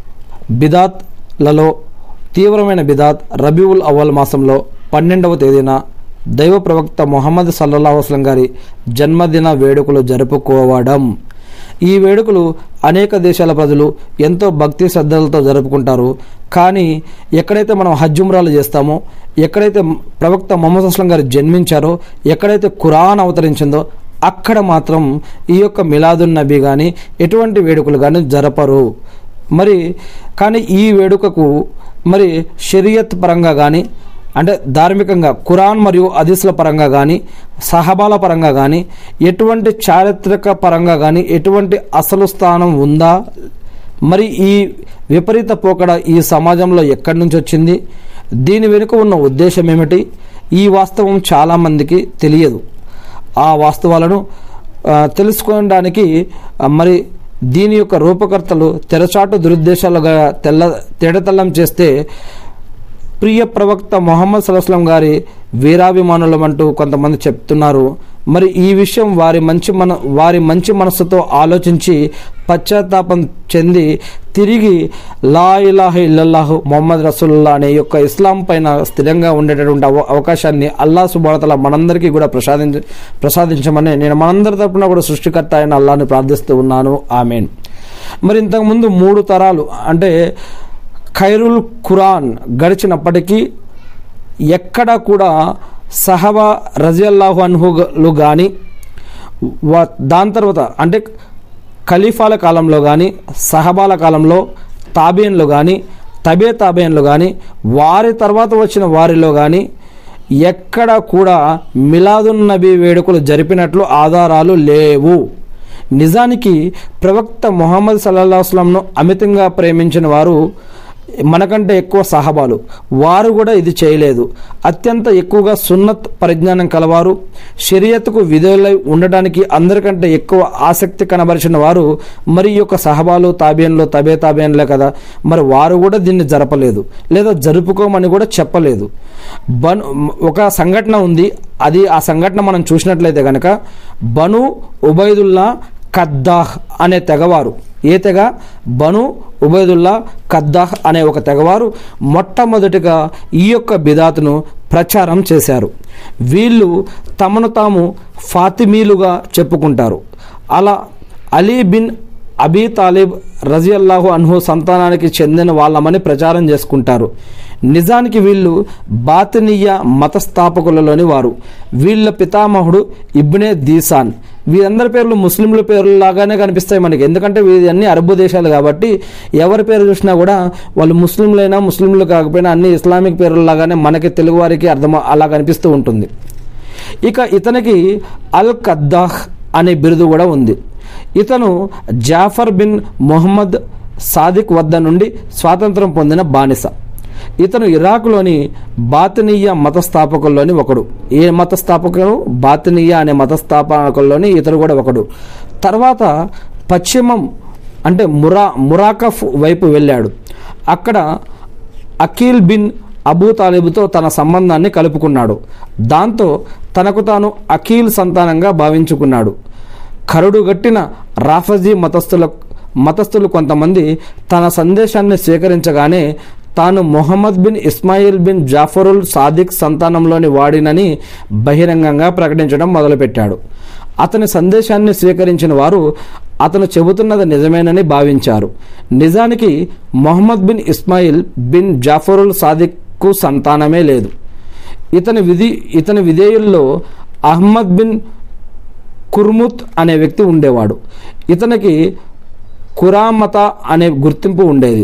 బిదాత్లలో తీవ్రమైన బిదాత్ రబీవుల్ అవ్వల్ మాసంలో పన్నెండవ తేదీన దైవ ప్రవక్త మొహమ్మద్ సల్లల్లాహు వస్లం గారి జన్మదిన వేడుకలు జరుపుకోవడం ఈ వేడుకలు అనేక దేశాల ప్రజలు ఎంతో భక్తి శ్రద్ధలతో జరుపుకుంటారు కానీ ఎక్కడైతే మనం హజ్జుమ్రాలు చేస్తామో ఎక్కడైతే ప్రవక్త మొహమ్మద్ అస్లం గారు జన్మించారో ఎక్కడైతే ఖురాన్ అవతరించిందో అక్కడ మాత్రం ఈ యొక్క మిలాదున్ నబీ కానీ ఎటువంటి వేడుకలు కానీ జరపరు మరి కానీ ఈ వేడుకకు మరి షరియత్ పరంగా కానీ అంటే ధార్మికంగా ఖురాన్ మరియు అదీసుల పరంగా కానీ సహబాల పరంగా కానీ ఎటువంటి చారిత్రక పరంగా కానీ ఎటువంటి అసలు స్థానం ఉందా మరి ఈ విపరీత పోకడ ఈ సమాజంలో ఎక్కడి నుంచి వచ్చింది దీని వెనుక ఉన్న ఉద్దేశం ఏమిటి ఈ వాస్తవం చాలామందికి తెలియదు ఆ వాస్తవాలను ఆ, తెలుసుకోవడానికి ఆ, మరి దీని యొక్క రూపకర్తలు తెరచాటు దురుద్దేశాలుగా తెల్ల తేడతల్లం చేస్తే ప్రియ ప్రవక్త మొహమ్మద్ సల్లాహం గారి వీరాభిమానులం అంటూ కొంతమంది చెప్తున్నారు మరి ఈ విషయం వారి మంచి మన వారి మంచి మనస్సుతో ఆలోచించి పశ్చాత్తాపం చెంది తిరిగి లా ఇలాహ ఇల్లల్లాహు మొహమ్మద్ రసూల్లా అనే యొక్క ఇస్లాం పైన స్థిరంగా ఉండేటటువంటి అవ అవకాశాన్ని అల్లా సుబారతల మనందరికీ కూడా ప్రసాదించ ప్రసాదించమని నేను మనందరి తరపున కూడా సృష్టికర్త అయిన అల్లాని ప్రార్థిస్తూ ఉన్నాను ఆమెన్ మరి ఇంతకుముందు మూడు తరాలు అంటే ఖైరుల్ ఖురాన్ గడిచినప్పటికీ ఎక్కడ కూడా సహబా రజియల్లాహు అన్హులు కానీ దాని తర్వాత అంటే ఖలీఫాల కాలంలో కానీ సహబాల కాలంలో తాబేన్లు కానీ తబే తాబేన్లు కానీ వారి తర్వాత వచ్చిన వారిలో కానీ ఎక్కడ కూడా మిలాదున్ నబీ వేడుకలు జరిపినట్లు ఆధారాలు లేవు నిజానికి ప్రవక్త మొహమ్మద్ సల్లాహ్ అస్లంను అమితంగా ప్రేమించిన వారు మనకంటే ఎక్కువ సహబాలు వారు కూడా ఇది చేయలేదు అత్యంత ఎక్కువగా సున్నత్ పరిజ్ఞానం కలవారు షరియత్కు విధులై ఉండడానికి అందరికంటే ఎక్కువ ఆసక్తి కనబరిచిన వారు మరి ఈ యొక్క సహబాలు తాబేన్లు తబే తాబేన్లే కదా మరి వారు కూడా దీన్ని జరపలేదు లేదా జరుపుకోమని కూడా చెప్పలేదు బను ఒక సంఘటన ఉంది అది ఆ సంఘటన మనం చూసినట్లయితే కనుక బను ఉబైదుల్లా కద్దాహ్ అనే తెగవారు ఏ తెగ బను ఉబైదుల్లా కద్దాహ్ అనే ఒక తెగవారు మొట్టమొదటిగా ఈ యొక్క బిదాతును ప్రచారం చేశారు వీళ్ళు తమను తాము ఫాతిమీలుగా చెప్పుకుంటారు అలా అలీ బిన్ అబీ తాలిబ్ రజియల్లాహు అన్హు సంతానానికి చెందిన వాళ్ళమని ప్రచారం చేసుకుంటారు నిజానికి వీళ్ళు బాతనీయ మతస్థాపకులలోని వారు వీళ్ళ పితామహుడు ఇబ్నే దీసాన్ వీరందరి పేర్లు ముస్లింల పేర్లు లాగానే కనిపిస్తాయి మనకి ఎందుకంటే వీరన్నీ అరబ్ దేశాలు కాబట్టి ఎవరి పేరు చూసినా కూడా వాళ్ళు ముస్లింలైనా ముస్లింలు కాకపోయినా అన్ని ఇస్లామిక్ పేర్లు లాగానే మనకి తెలుగు వారికి అర్థం అలా కనిపిస్తూ ఉంటుంది ఇక ఇతనికి అల్ కద్దాహ్ అనే బిరుదు కూడా ఉంది ఇతను జాఫర్ బిన్ మొహమ్మద్ సాదిక్ వద్ద నుండి స్వాతంత్రం పొందిన బానిస ఇతను ఇరాక్లోని బాతనీయ మత స్థాపకుల్లోని ఒకడు ఏ మత స్థాపకులు బాతనీయ అనే మత స్థాపకుల్లోని ఇతడు కూడా ఒకడు తర్వాత పశ్చిమం అంటే మురా మురాకఫ్ వైపు వెళ్ళాడు అక్కడ అకీల్ బిన్ అబూ తాలిబుతో తన సంబంధాన్ని కలుపుకున్నాడు దాంతో తనకు తాను అకీల్ సంతానంగా భావించుకున్నాడు కరుడుగట్టిన రాఫజీ మతస్థుల మతస్థులు కొంతమంది తన సందేశాన్ని స్వీకరించగానే తాను మొహమ్మద్ బిన్ ఇస్మాయిల్ బిన్ జాఫరుల్ సాదిక్ సంతానంలోని వాడినని బహిరంగంగా ప్రకటించడం మొదలుపెట్టాడు అతని సందేశాన్ని స్వీకరించిన వారు అతను చెబుతున్నది నిజమేనని భావించారు నిజానికి మొహమ్మద్ బిన్ ఇస్మాయిల్ బిన్ జాఫరుల్ సాదిక్కు సంతానమే లేదు ఇతని విధి ఇతని విధేయుల్లో అహ్మద్ బిన్ కుర్ముత్ అనే వ్యక్తి ఉండేవాడు ఇతనికి కురామత అనే గుర్తింపు ఉండేది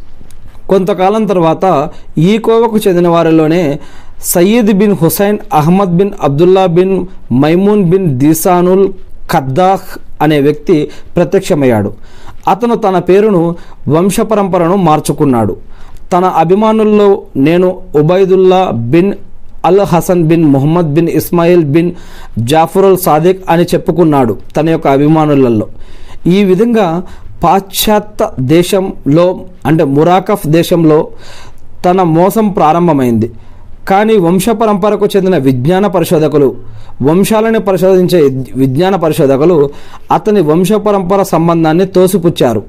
కొంతకాలం తర్వాత ఈ కోవకు చెందిన వారిలోనే Sayyid bin Hussain Ahmed bin Abdullah bin Maimoon bin దిసానుల్ ఖద్దాహ్ అనే వ్యక్తి ప్రత్యక్షమయ్యాడు అతను తన పేరును వంశపరంపరను మార్చుకున్నాడు తన అభిమానుల్లో నేను Ubaidullah bin al Hasan bin Muhammad bin Ismail bin జాఫరుల్ సాదిక్ అని చెప్పుకున్నాడు తన యొక్క అభిమానులలో ఈ విధంగా పాశ్చాత్య దేశంలో అంటే మురాకఫ్ దేశంలో తన మోసం ప్రారంభమైంది కానీ వంశపరంపరకు చెందిన విజ్ఞాన పరిశోధకులు వంశాలని పరిశోధించే విజ్ఞాన పరిశోధకులు అతని వంశపరంపర సంబంధాన్ని తోసిపుచ్చారు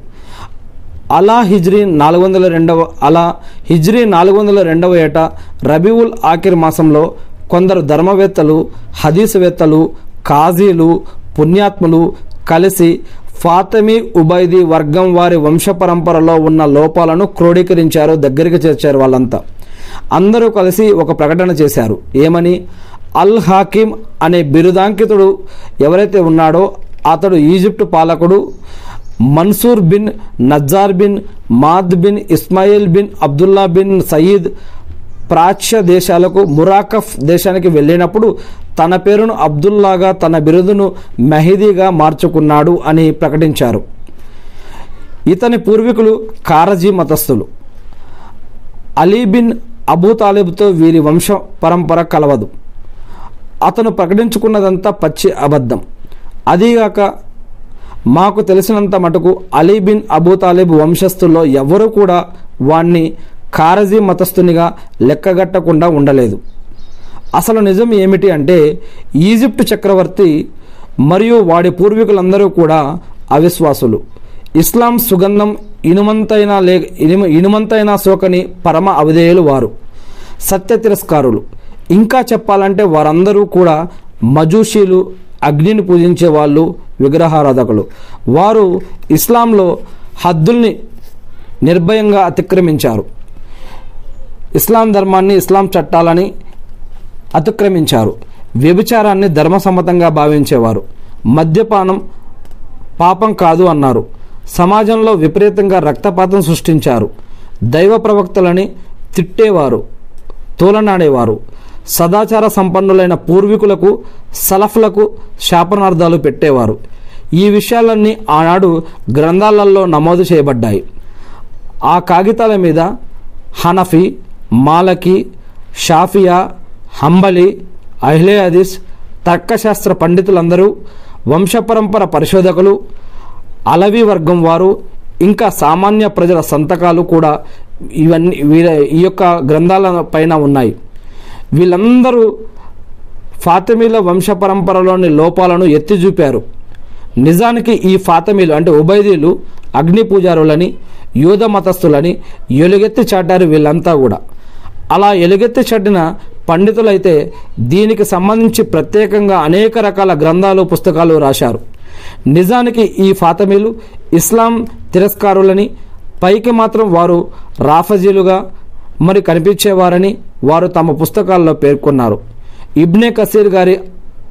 అలా హిజ్రీ నాలుగు వందల రెండవ అలా హిజ్రీ నాలుగు వందల రెండవ ఏట రబీవుల్ ఆఖిర్ మాసంలో కొందరు ధర్మవేత్తలు హదీసువేత్తలు కాజీలు పుణ్యాత్ములు కలిసి ఫాతమీ ఉబైదీ వర్గం వారి వంశపరంపరలో ఉన్న లోపాలను క్రోడీకరించారు దగ్గరికి చేర్చారు వాళ్ళంతా అందరూ కలిసి ఒక ప్రకటన చేశారు ఏమని అల్ హాకిం అనే బిరుదాంకితుడు ఎవరైతే ఉన్నాడో అతడు ఈజిప్ట్ పాలకుడు Mansur bin Najjar bin Maad bin Ismail bin Abdullah bin Saeed ప్రాచ్య దేశాలకు మురాకఫ్ దేశానికి వెళ్ళినప్పుడు తన పేరును అబ్దుల్లాగా తన బిరుదును మెహదీగా మార్చుకున్నాడు అని ప్రకటించారు ఇతని పూర్వీకులు కారజీ మతస్థులు అలీ బిన్ అబూ తాలిబ్తో వీరి వంశ పరంపర కలవదు అతను ప్రకటించుకున్నదంతా పచ్చి అబద్ధం అదీగాక మాకు తెలిసినంత మటుకు అలీ బిన్ అబూ తాలిబ్ వంశస్థుల్లో ఎవరూ కూడా వాణ్ణి కారజీ మతస్థునిగా లెక్కగట్టకుండా ఉండలేదు అసలు నిజం ఏమిటి అంటే ఈజిప్ట్ చక్రవర్తి మరియు వాడి పూర్వీకులందరూ కూడా అవిశ్వాసులు ఇస్లాం సుగంధం ఇనుమంతైనా లే ఇనుమ ఇనుమంతైనా సోకని పరమ అవిధేయులు వారు సత్య తిరస్కారులు ఇంకా చెప్పాలంటే వారందరూ కూడా మజూషీలు అగ్నిని పూజించే వాళ్ళు విగ్రహారాధకులు వారు ఇస్లాంలో హద్దుల్ని నిర్భయంగా అతిక్రమించారు ఇస్లాం ధర్మాన్ని ఇస్లాం చట్టాలని అతిక్రమించారు వ్యభిచారాన్ని ధర్మసమ్మతంగా భావించేవారు మద్యపానం పాపం కాదు అన్నారు సమాజంలో విపరీతంగా రక్తపాతం సృష్టించారు దైవ ప్రవక్తలని తిట్టేవారు తోలనాడేవారు సదాచార సంపన్నులైన పూర్వీకులకు సలఫ్లకు శాపనార్థాలు పెట్టేవారు ఈ విషయాలన్నీ ఆనాడు గ్రంథాలలో నమోదు చేయబడ్డాయి ఆ కాగితాల మీద హనఫీ మాలకి షాఫియా హంబలి అహ్లే హదీస్ తర్కశాస్త్ర పండితులందరూ వంశపరంపర పరిశోధకులు అలవి వర్గం వారు ఇంకా సామాన్య ప్రజల సంతకాలు కూడా ఇవన్నీ వీర ఈ యొక్క గ్రంథాల పైన ఉన్నాయి వీళ్ళందరూ ఫాతిమీల వంశపరంపరలోని లోపాలను ఎత్తి చూపారు నిజానికి ఈ ఫాతమీలు అంటే ఉబైదీలు అగ్ని పూజారులని యూద మతస్థులని ఎలుగెత్తి చాటారు వీళ్ళంతా కూడా అలా ఎలుగెత్తి చాటిన పండితులైతే దీనికి సంబంధించి ప్రత్యేకంగా అనేక రకాల గ్రంథాలు పుస్తకాలు రాశారు నిజానికి ఈ ఫాతమీలు ఇస్లాం తిరస్కారులని పైకి మాత్రం వారు రాఫజీలుగా మరి కనిపించేవారని వారు తమ పుస్తకాల్లో పేర్కొన్నారు ఇబ్నే కసీర్ గారి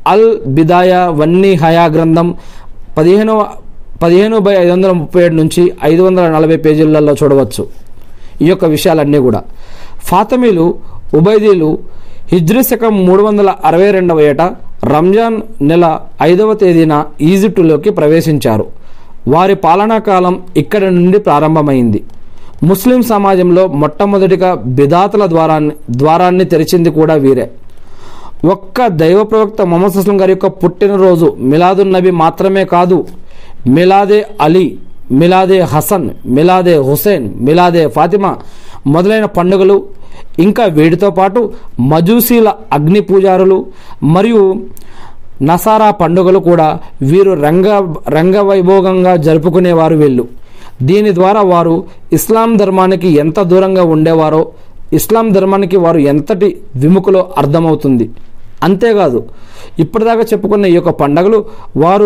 అల్ బిదాయ వన్నీ హయా గ్రంథం పదిహేను పదిహేను బై ఐదు వందల ముప్పై ఏడు నుంచి ఐదు వందల నలభై పేజీలలో చూడవచ్చు ఈ యొక్క విషయాలన్నీ కూడా ఫాతమీలు ఉబైదీలు హిజ్రీ శకం మూడు వందల అరవై రెండవ ఏట రంజాన్ నెల ఐదవ తేదీన ఈజిప్టులోకి ప్రవేశించారు వారి పాలనా కాలం ఇక్కడి నుండి ప్రారంభమైంది ముస్లిం సమాజంలో మొట్టమొదటిగా బిదాతుల ద్వారాన్ని ద్వారాన్ని తెరిచింది కూడా వీరే ఒక్క దైవ ప్రవక్త మొహమ్మద్ అస్లం గారి యొక్క పుట్టినరోజు మిలాదున్ నబీ మాత్రమే కాదు మిలాదే అలీ మిలాదే హసన్ మిలాదే హుసేన్ మిలాదే ఫాతిమా మొదలైన పండుగలు ఇంకా వీటితో పాటు మజూసీల అగ్ని పూజారులు మరియు నసారా పండుగలు కూడా వీరు రంగ రంగవైభోగంగా జరుపుకునేవారు వీళ్ళు దీని ద్వారా వారు ఇస్లాం ధర్మానికి ఎంత దూరంగా ఉండేవారో ఇస్లాం ధర్మానికి వారు ఎంతటి విముఖలో అర్థమవుతుంది అంతేకాదు ఇప్పటిదాకా చెప్పుకున్న ఈ యొక్క పండగలు వారు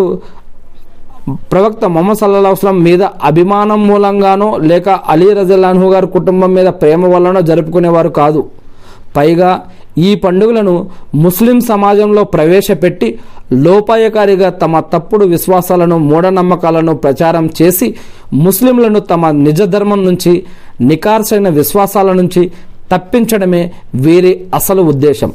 ప్రవక్త మొహమ్మద్ సల్లా వస్లం మీద అభిమానం మూలంగానో లేక అలీ రజల్లాన్హు గారి కుటుంబం మీద ప్రేమ వల్లనో జరుపుకునేవారు కాదు పైగా ఈ పండుగలను ముస్లిం సమాజంలో ప్రవేశపెట్టి లోపాయకారిగా తమ తప్పుడు విశ్వాసాలను మూఢనమ్మకాలను ప్రచారం చేసి ముస్లింలను తమ నిజ ధర్మం నుంచి నికార్సైన విశ్వాసాల నుంచి తప్పించడమే వీరి అసలు ఉద్దేశం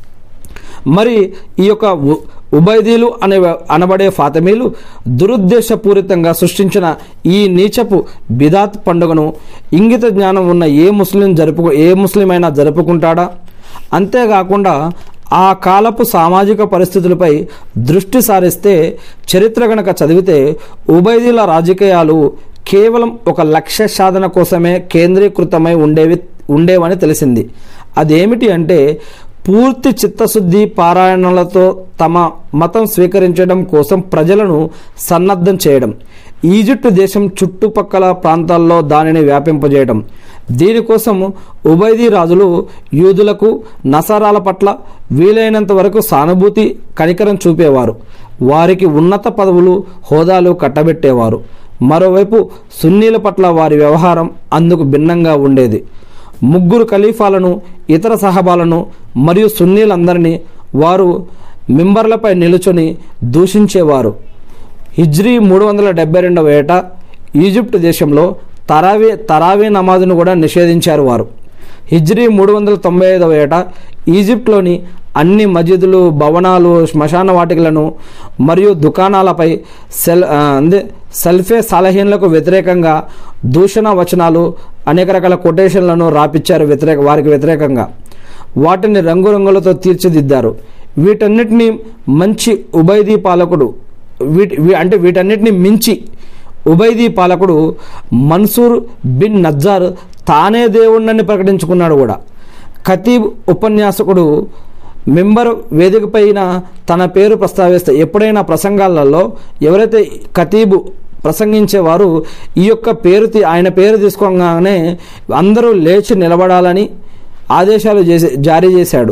మరి ఈ యొక్క ఉ- ఉబైదీలు అనే అనబడే ఫాతమీలు దురుద్దేశపూరితంగా సృష్టించిన ఈ నీచపు బిదాత్ పండుగను ఇంగిత జ్ఞానం ఉన్న ఏ ముస్లిం జరుపు ఏ ముస్లిం అయినా జరుపుకుంటాడా అంతేకాకుండా ఆ కాలపు సామాజిక పరిస్థితులపై దృష్టి సారిస్తే చరిత్ర గనక చదివితే ఉబైదీల రాజకీయాలు కేవలం ఒక లక్ష్య సాధన కోసమే కేంద్రీకృతమై ఉండేవి ఉండేవని తెలిసింది అదేమిటి అంటే పూర్తి చిత్తశుద్ధి పారాయణలతో తమ మతం స్వీకరించడం కోసం ప్రజలను సన్నద్ధం చేయడం ఈజిప్టు దేశం చుట్టుపక్కల ప్రాంతాల్లో దానిని వ్యాపింపజేయడం దీనికోసం ఉబైదీ రాజులు యూదులకు నసరాల పట్ల వీలైనంత వరకు సానుభూతి కనికరం చూపేవారు వారికి ఉన్నత పదవులు హోదాలు కట్టబెట్టేవారు మరోవైపు సున్నీల పట్ల వారి వ్యవహారం అందుకు భిన్నంగా ఉండేది ముగ్గురు ఖలీఫాలను ఇతర సహబాలను మరియు సున్నీలందరినీ వారు మింబర్లపై నిలుచొని దూషించేవారు హిజ్రీ మూడు వందల డెబ్బై రెండవ ఏట ఈజిప్ట్ దేశంలో తరావీ తరావీ నమాజును కూడా నిషేధించారు వారు హిజ్రీ మూడు వందల తొంభై ఐదవ ఏట ఈజిప్ట్లోని అన్ని మసీదులు భవనాలు శ్మశాన వాటికలను మరియు దుకాణాలపై సెల్ ఆ, అందే సెల్ఫే సాలహీన్లకు వ్యతిరేకంగా దూషణ వచనాలు అనేక రకాల కొటేషన్లను రాపిచ్చారు వ్యతిరేక వారికి వ్యతిరేకంగా వాటిని రంగురంగులతో తీర్చిదిద్దారు వీటన్నిటినీ మంచి ఉబైదీ పాలకుడు వీటి వీ- అంటే వీటన్నిటిని మించి ఉబైదీ పాలకుడు మన్సూర్ బిన్ నజ్జార్ తానే దేవుణ్ణని ప్రకటించుకున్నాడు కూడా ఖతీబ్ ఉపన్యాసకుడు మెంబర్ వేదిక పైన తన పేరు ప్రస్తావిస్తే ఎప్పుడైనా ప్రసంగాలలో ఎవరైతే ఖతీబు ప్రసంగించేవారు ఈ యొక్క పేరు తీ- ఆయన పేరు తీసుకోగానే అందరూ లేచి నిలబడాలని ఆదేశాలు చేసి జారీ చేశాడు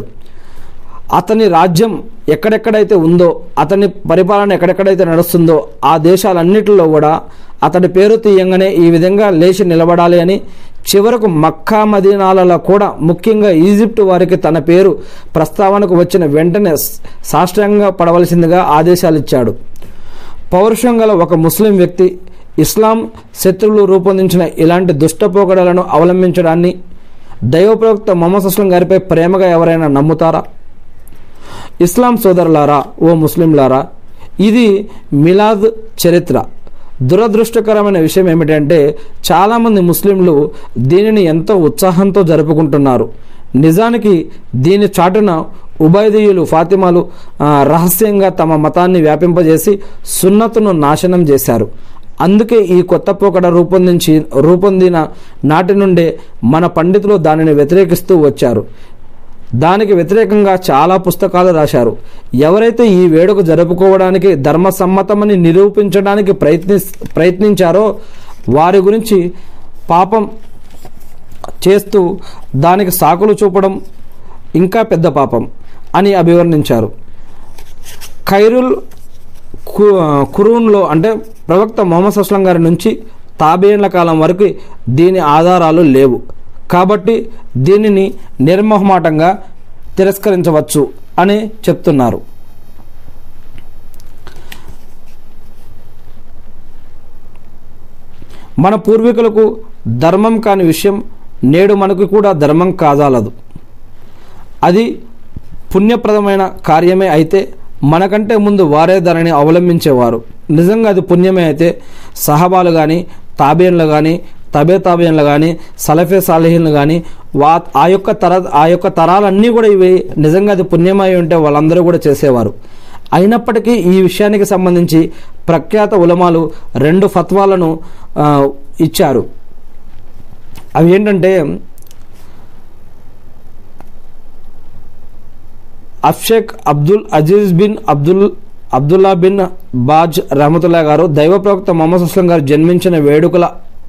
అతని రాజ్యం ఎక్కడెక్కడైతే ఉందో అతని పరిపాలన ఎక్కడెక్కడైతే నడుస్తుందో ఆ దేశాలన్నిటిలో కూడా అతడి పేరు తీయంగానే ఈ విధంగా లేచి నిలబడాలి అని చివరకు మక్కా మదీనాలలో కూడా ముఖ్యంగా ఈజిప్ట్ వారికి తన పేరు ప్రస్తావనకు వచ్చిన వెంటనే సాష్టాంగ పడవలసిందిగా ఆదేశాలు ఇచ్చాడు పౌరుషం గల ఒక ముస్లిం వ్యక్తి ఇస్లాం శత్రువులు రూపొందించిన ఇలాంటి దుష్టపోకడలను అవలంబించడాన్ని దైవప్రవక్త మొహమ్మద్ అస్లం గారిపై ప్రేమగా ఎవరైనా నమ్ముతారా ఇస్లాం సోదరులారా ఓ ముస్లింలారా ఇది మిలాద్ చరిత్ర దురదృష్టకరమైన విషయం ఏమిటంటే చాలామంది ముస్లింలు దీనిని ఎంతో ఉత్సాహంతో జరుపుకుంటున్నారు నిజానికి దీని చాటున ఉబైదీయులు ఫాతిమాలు ఆ, రహస్యంగా తమ మతాన్ని వ్యాపింపజేసి సున్నతును నాశనం చేశారు అందుకే ఈ కొత్త పోకడ రూపొందించి రూపొందిన నాటి నుండే మన పండితులు దానిని వ్యతిరేకిస్తూ వచ్చారు దానికి వ్యతిరేకంగా చాలా పుస్తకాలు రాశారు ఎవరైతే ఈ వేడుక జరుపుకోవడానికి ధర్మసమ్మతమని నిరూపించడానికి ప్రయత్ని ప్రయత్నించారో వారి గురించి పాపం చేస్తూ దానికి సాకులు చూపడం ఇంకా పెద్ద పాపం అని అభివర్ణించారు ఖైరుల్ కు- కురూన్లో అంటే ప్రవక్త మొహమ్మద్ అస్లం గారి నుంచి తాబేళ్ల కాలం వరకు దీని ఆధారాలు లేవు కాబట్టి దీనిని నిర్మోహమాటంగా తిరస్కరించవచ్చు అని చెప్తున్నారు మన పూర్వీకులకు ధర్మం కాని విషయం నేడు మనకు కూడా ధర్మం కాజాలదు అది పుణ్యప్రదమైన కార్యమే అయితే మనకంటే ముందు వారే దానిని అవలంబించేవారు నిజంగా అది పుణ్యమే అయితే సహబాలు కానీ తాబేన్లు కానీ తబే తాబేన్లు కానీ సలఫే సాలహీన్లు కానీ వా ఆ యొక్క తర ఆ యొక్క తరాలన్నీ కూడా ఇవి నిజంగా అది పుణ్యమై ఉంటే వాళ్ళందరూ కూడా చేసేవారు అయినప్పటికీ ఈ విషయానికి సంబంధించి ప్రఖ్యాత ఉలమాలు రెండు ఫత్వాలను ఆ, ఇచ్చారు అవి ఏంటంటే అఫ్షేక్ Abdul Aziz bin Abdul Abdullah bin Baz రహమతుల్లా గారు దైవ ప్రవక్త మొహమ్మద్ అస్లం గారు జన్మించిన వేడుకల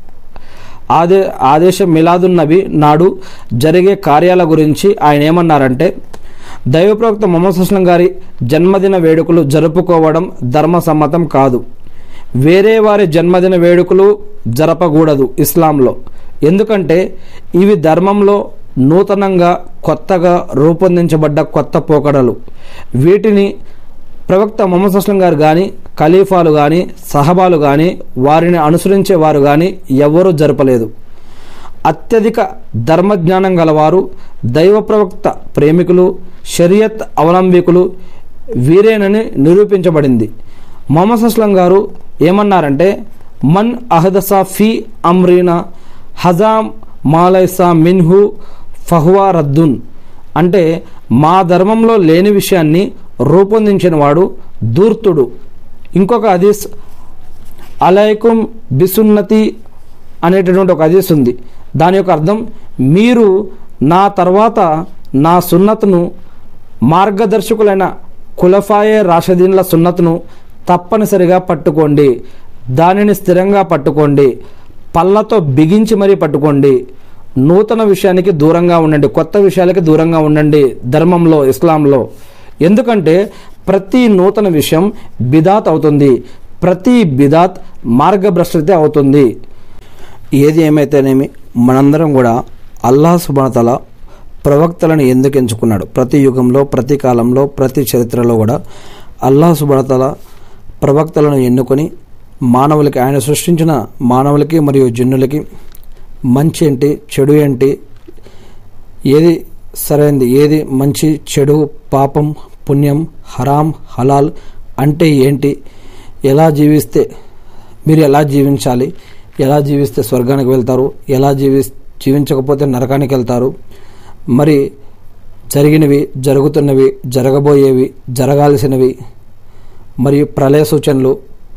ఆదే ఆదేశం మిలాదున్ నబీ నాడు జరిగే కార్యాల గురించి ఆయన ఏమన్నారంటే దైవ ప్రవక్త మొహమ్మద్ అస్లం గారి జన్మదిన వేడుకలు జరుపుకోవడం ధర్మసమ్మతం కాదు వేరే వారి జన్మదిన వేడుకలు జరపకూడదు ఇస్లాంలో ఎందుకంటే ఇవి ధర్మంలో నూతనంగా కొత్తగా రూపొందించబడ్డ కొత్త పోకడలు వీటిని ప్రవక్త మొహమ్మద్ అస్లం గారు కానీ ఖలీఫాలు కానీ సహబాలు కానీ వారిని అనుసరించే వారు కానీ ఎవరూ జరపలేదు అత్యధిక ధర్మజ్ఞానం గలవారు దైవ ప్రవక్త ప్రేమికులు షరియత్ అవలంబికులు వీరేనని నిరూపించబడింది మొహమ్మద్ అస్లం గారు ఏమన్నారంటే మన్ అహదసా ఫీ అమ్రీనా హజామ్ మాలైసా మిన్హు ఫహ్వా రద్దున్ అంటే మా ధర్మంలో లేని విషయాన్ని రూపొందించిన వాడు దూర్తుడు ఇంకొక హదీస్ అలైకుం బిసున్నతి అనేటటువంటి ఒక హదీస్ ఉంది దాని యొక్క అర్థం మీరు నా తర్వాత నా సున్నత్ను మార్గదర్శకులైన కులఫాయే రాషదీన్ల సున్నత్ను తప్పనిసరిగా పట్టుకోండి దానిని స్థిరంగా పట్టుకోండి పళ్ళతో బిగించి మరీ పట్టుకోండి నూతన విషయానికి దూరంగా ఉండండి కొత్త విషయాలకి దూరంగా ఉండండి ధర్మంలో ఇస్లాంలో ఎందుకంటే ప్రతి నూతన విషయం బిదాత్ అవుతుంది ప్రతి బిదాత్ మార్గభ్రష్టత అవుతుంది ఏది ఏమైతేనేమి మనందరం కూడా అల్లాహ్ సుబానతల ప్రవక్తలను ఎందుకు ఎంచుకున్నాడు ప్రతి యుగంలో ప్రతి కాలంలో ప్రతి చరిత్రలో కూడా అల్లాహ్ సుబానతల ప్రవక్తలను ఎన్నుకొని మానవులకి ఆయన సృష్టించిన మానవులకి మరియు జన్నులకి మంచి ఏంటి చెడు ఏంటి ఏది సరైనది ఏది మంచి చెడు పాపం పుణ్యం హరాం హలాల్ అంటే ఏంటి ఎలా జీవిస్తే మీరు ఎలా జీవించాలి ఎలా జీవిస్తే స్వర్గానికి వెళ్తారు ఎలా జీవి జీవించకపోతే నరకానికి వెళ్తారు మరి జరిగినవి జరుగుతున్నవి జరగబోయేవి జరగాల్సినవి మరియు ప్రళయ సూచనలు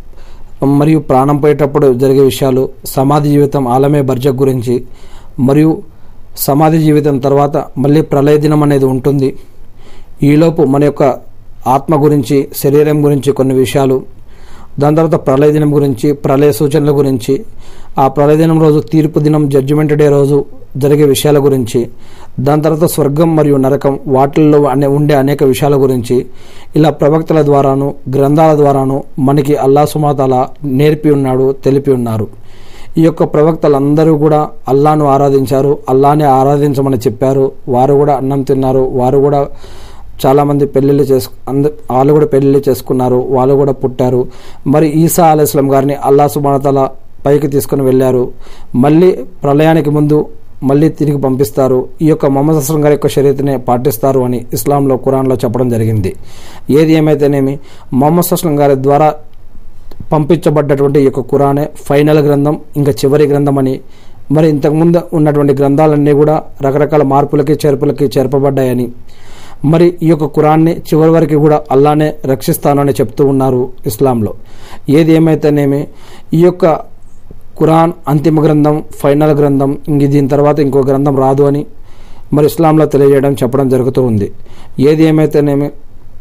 మరియు ప్రాణం పోయేటప్పుడు జరిగే విషయాలు సమాధి జీవితం ఆలమే బర్జక్ గురించి మరియు సమాధి జీవితం తర్వాత మళ్ళీ ప్రళయ దినం అనేది ఉంటుంది ఈలోపు మన యొక్క ఆత్మ గురించి శరీరం గురించి కొన్ని విషయాలు దాని తర్వాత ప్రళయ దినం గురించి ప్రళయ సూచనల గురించి ఆ ప్రళయ దినం రోజు తీర్పు దినం జడ్జిమెంట్ డే రోజు జరిగే విషయాల గురించి దాని తర్వాత స్వర్గం మరియు నరకం వాటిల్లో అనే ఉండే అనేక విషయాల గురించి ఇలా ప్రవక్తల ద్వారాను గ్రంథాల ద్వారాను మనకి అల్లా సుమాతాల నేర్పి ఉన్నాడు తెలిపి ఉన్నారు ఈ యొక్క ప్రవక్తలందరూ కూడా అల్లాను ఆరాధించారు అల్లానే ఆరాధించమని చెప్పారు వారు కూడా అన్నం తిన్నారు వారు కూడా చాలామంది పెళ్ళిళ్ళు చేసుకు అంద వాళ్ళు కూడా పెళ్ళిళ్ళు చేసుకున్నారు వాళ్ళు కూడా పుట్టారు మరి ఈసా అలైస్లం గారిని అల్లా సుబానతల పైకి తీసుకుని వెళ్ళారు మళ్ళీ ప్రళయానికి ముందు మళ్ళీ తిరిగి పంపిస్తారు ఈ యొక్క మొహమ్మద్ అస్లం గారి యొక్క షరీయత్ని పాటిస్తారు అని ఇస్లాంలో ఖురాన్లో చెప్పడం జరిగింది ఏది ఏమైతేనేమి మొహమ్మద్ అస్లం గారి ద్వారా పంపించబడ్డటువంటి ఈ యొక్క ఖురానే ఫైనల్ గ్రంథం ఇంకా చివరి గ్రంథం అని మరి ఇంతకుముందు ఉన్నటువంటి గ్రంథాలన్నీ కూడా రకరకాల మార్పులకి చేర్పులకి చేర్పబడ్డాయని మరి ఈ యొక్క ఖురాన్ని చివరి వరకు కూడా అల్లానే రక్షిస్తాను అని చెప్తూ ఉన్నారు ఇస్లాంలో ఏది ఏమైతేనేమి ఈ యొక్క ఖురాన్ అంతిమ గ్రంథం ఫైనల్ గ్రంథం ఇంక దీని తర్వాత ఇంకో గ్రంథం రాదు అని మరి ఇస్లాంలో తెలియజేయడం చెప్పడం జరుగుతూ ఉంది ఏది ఏమైతేనేమి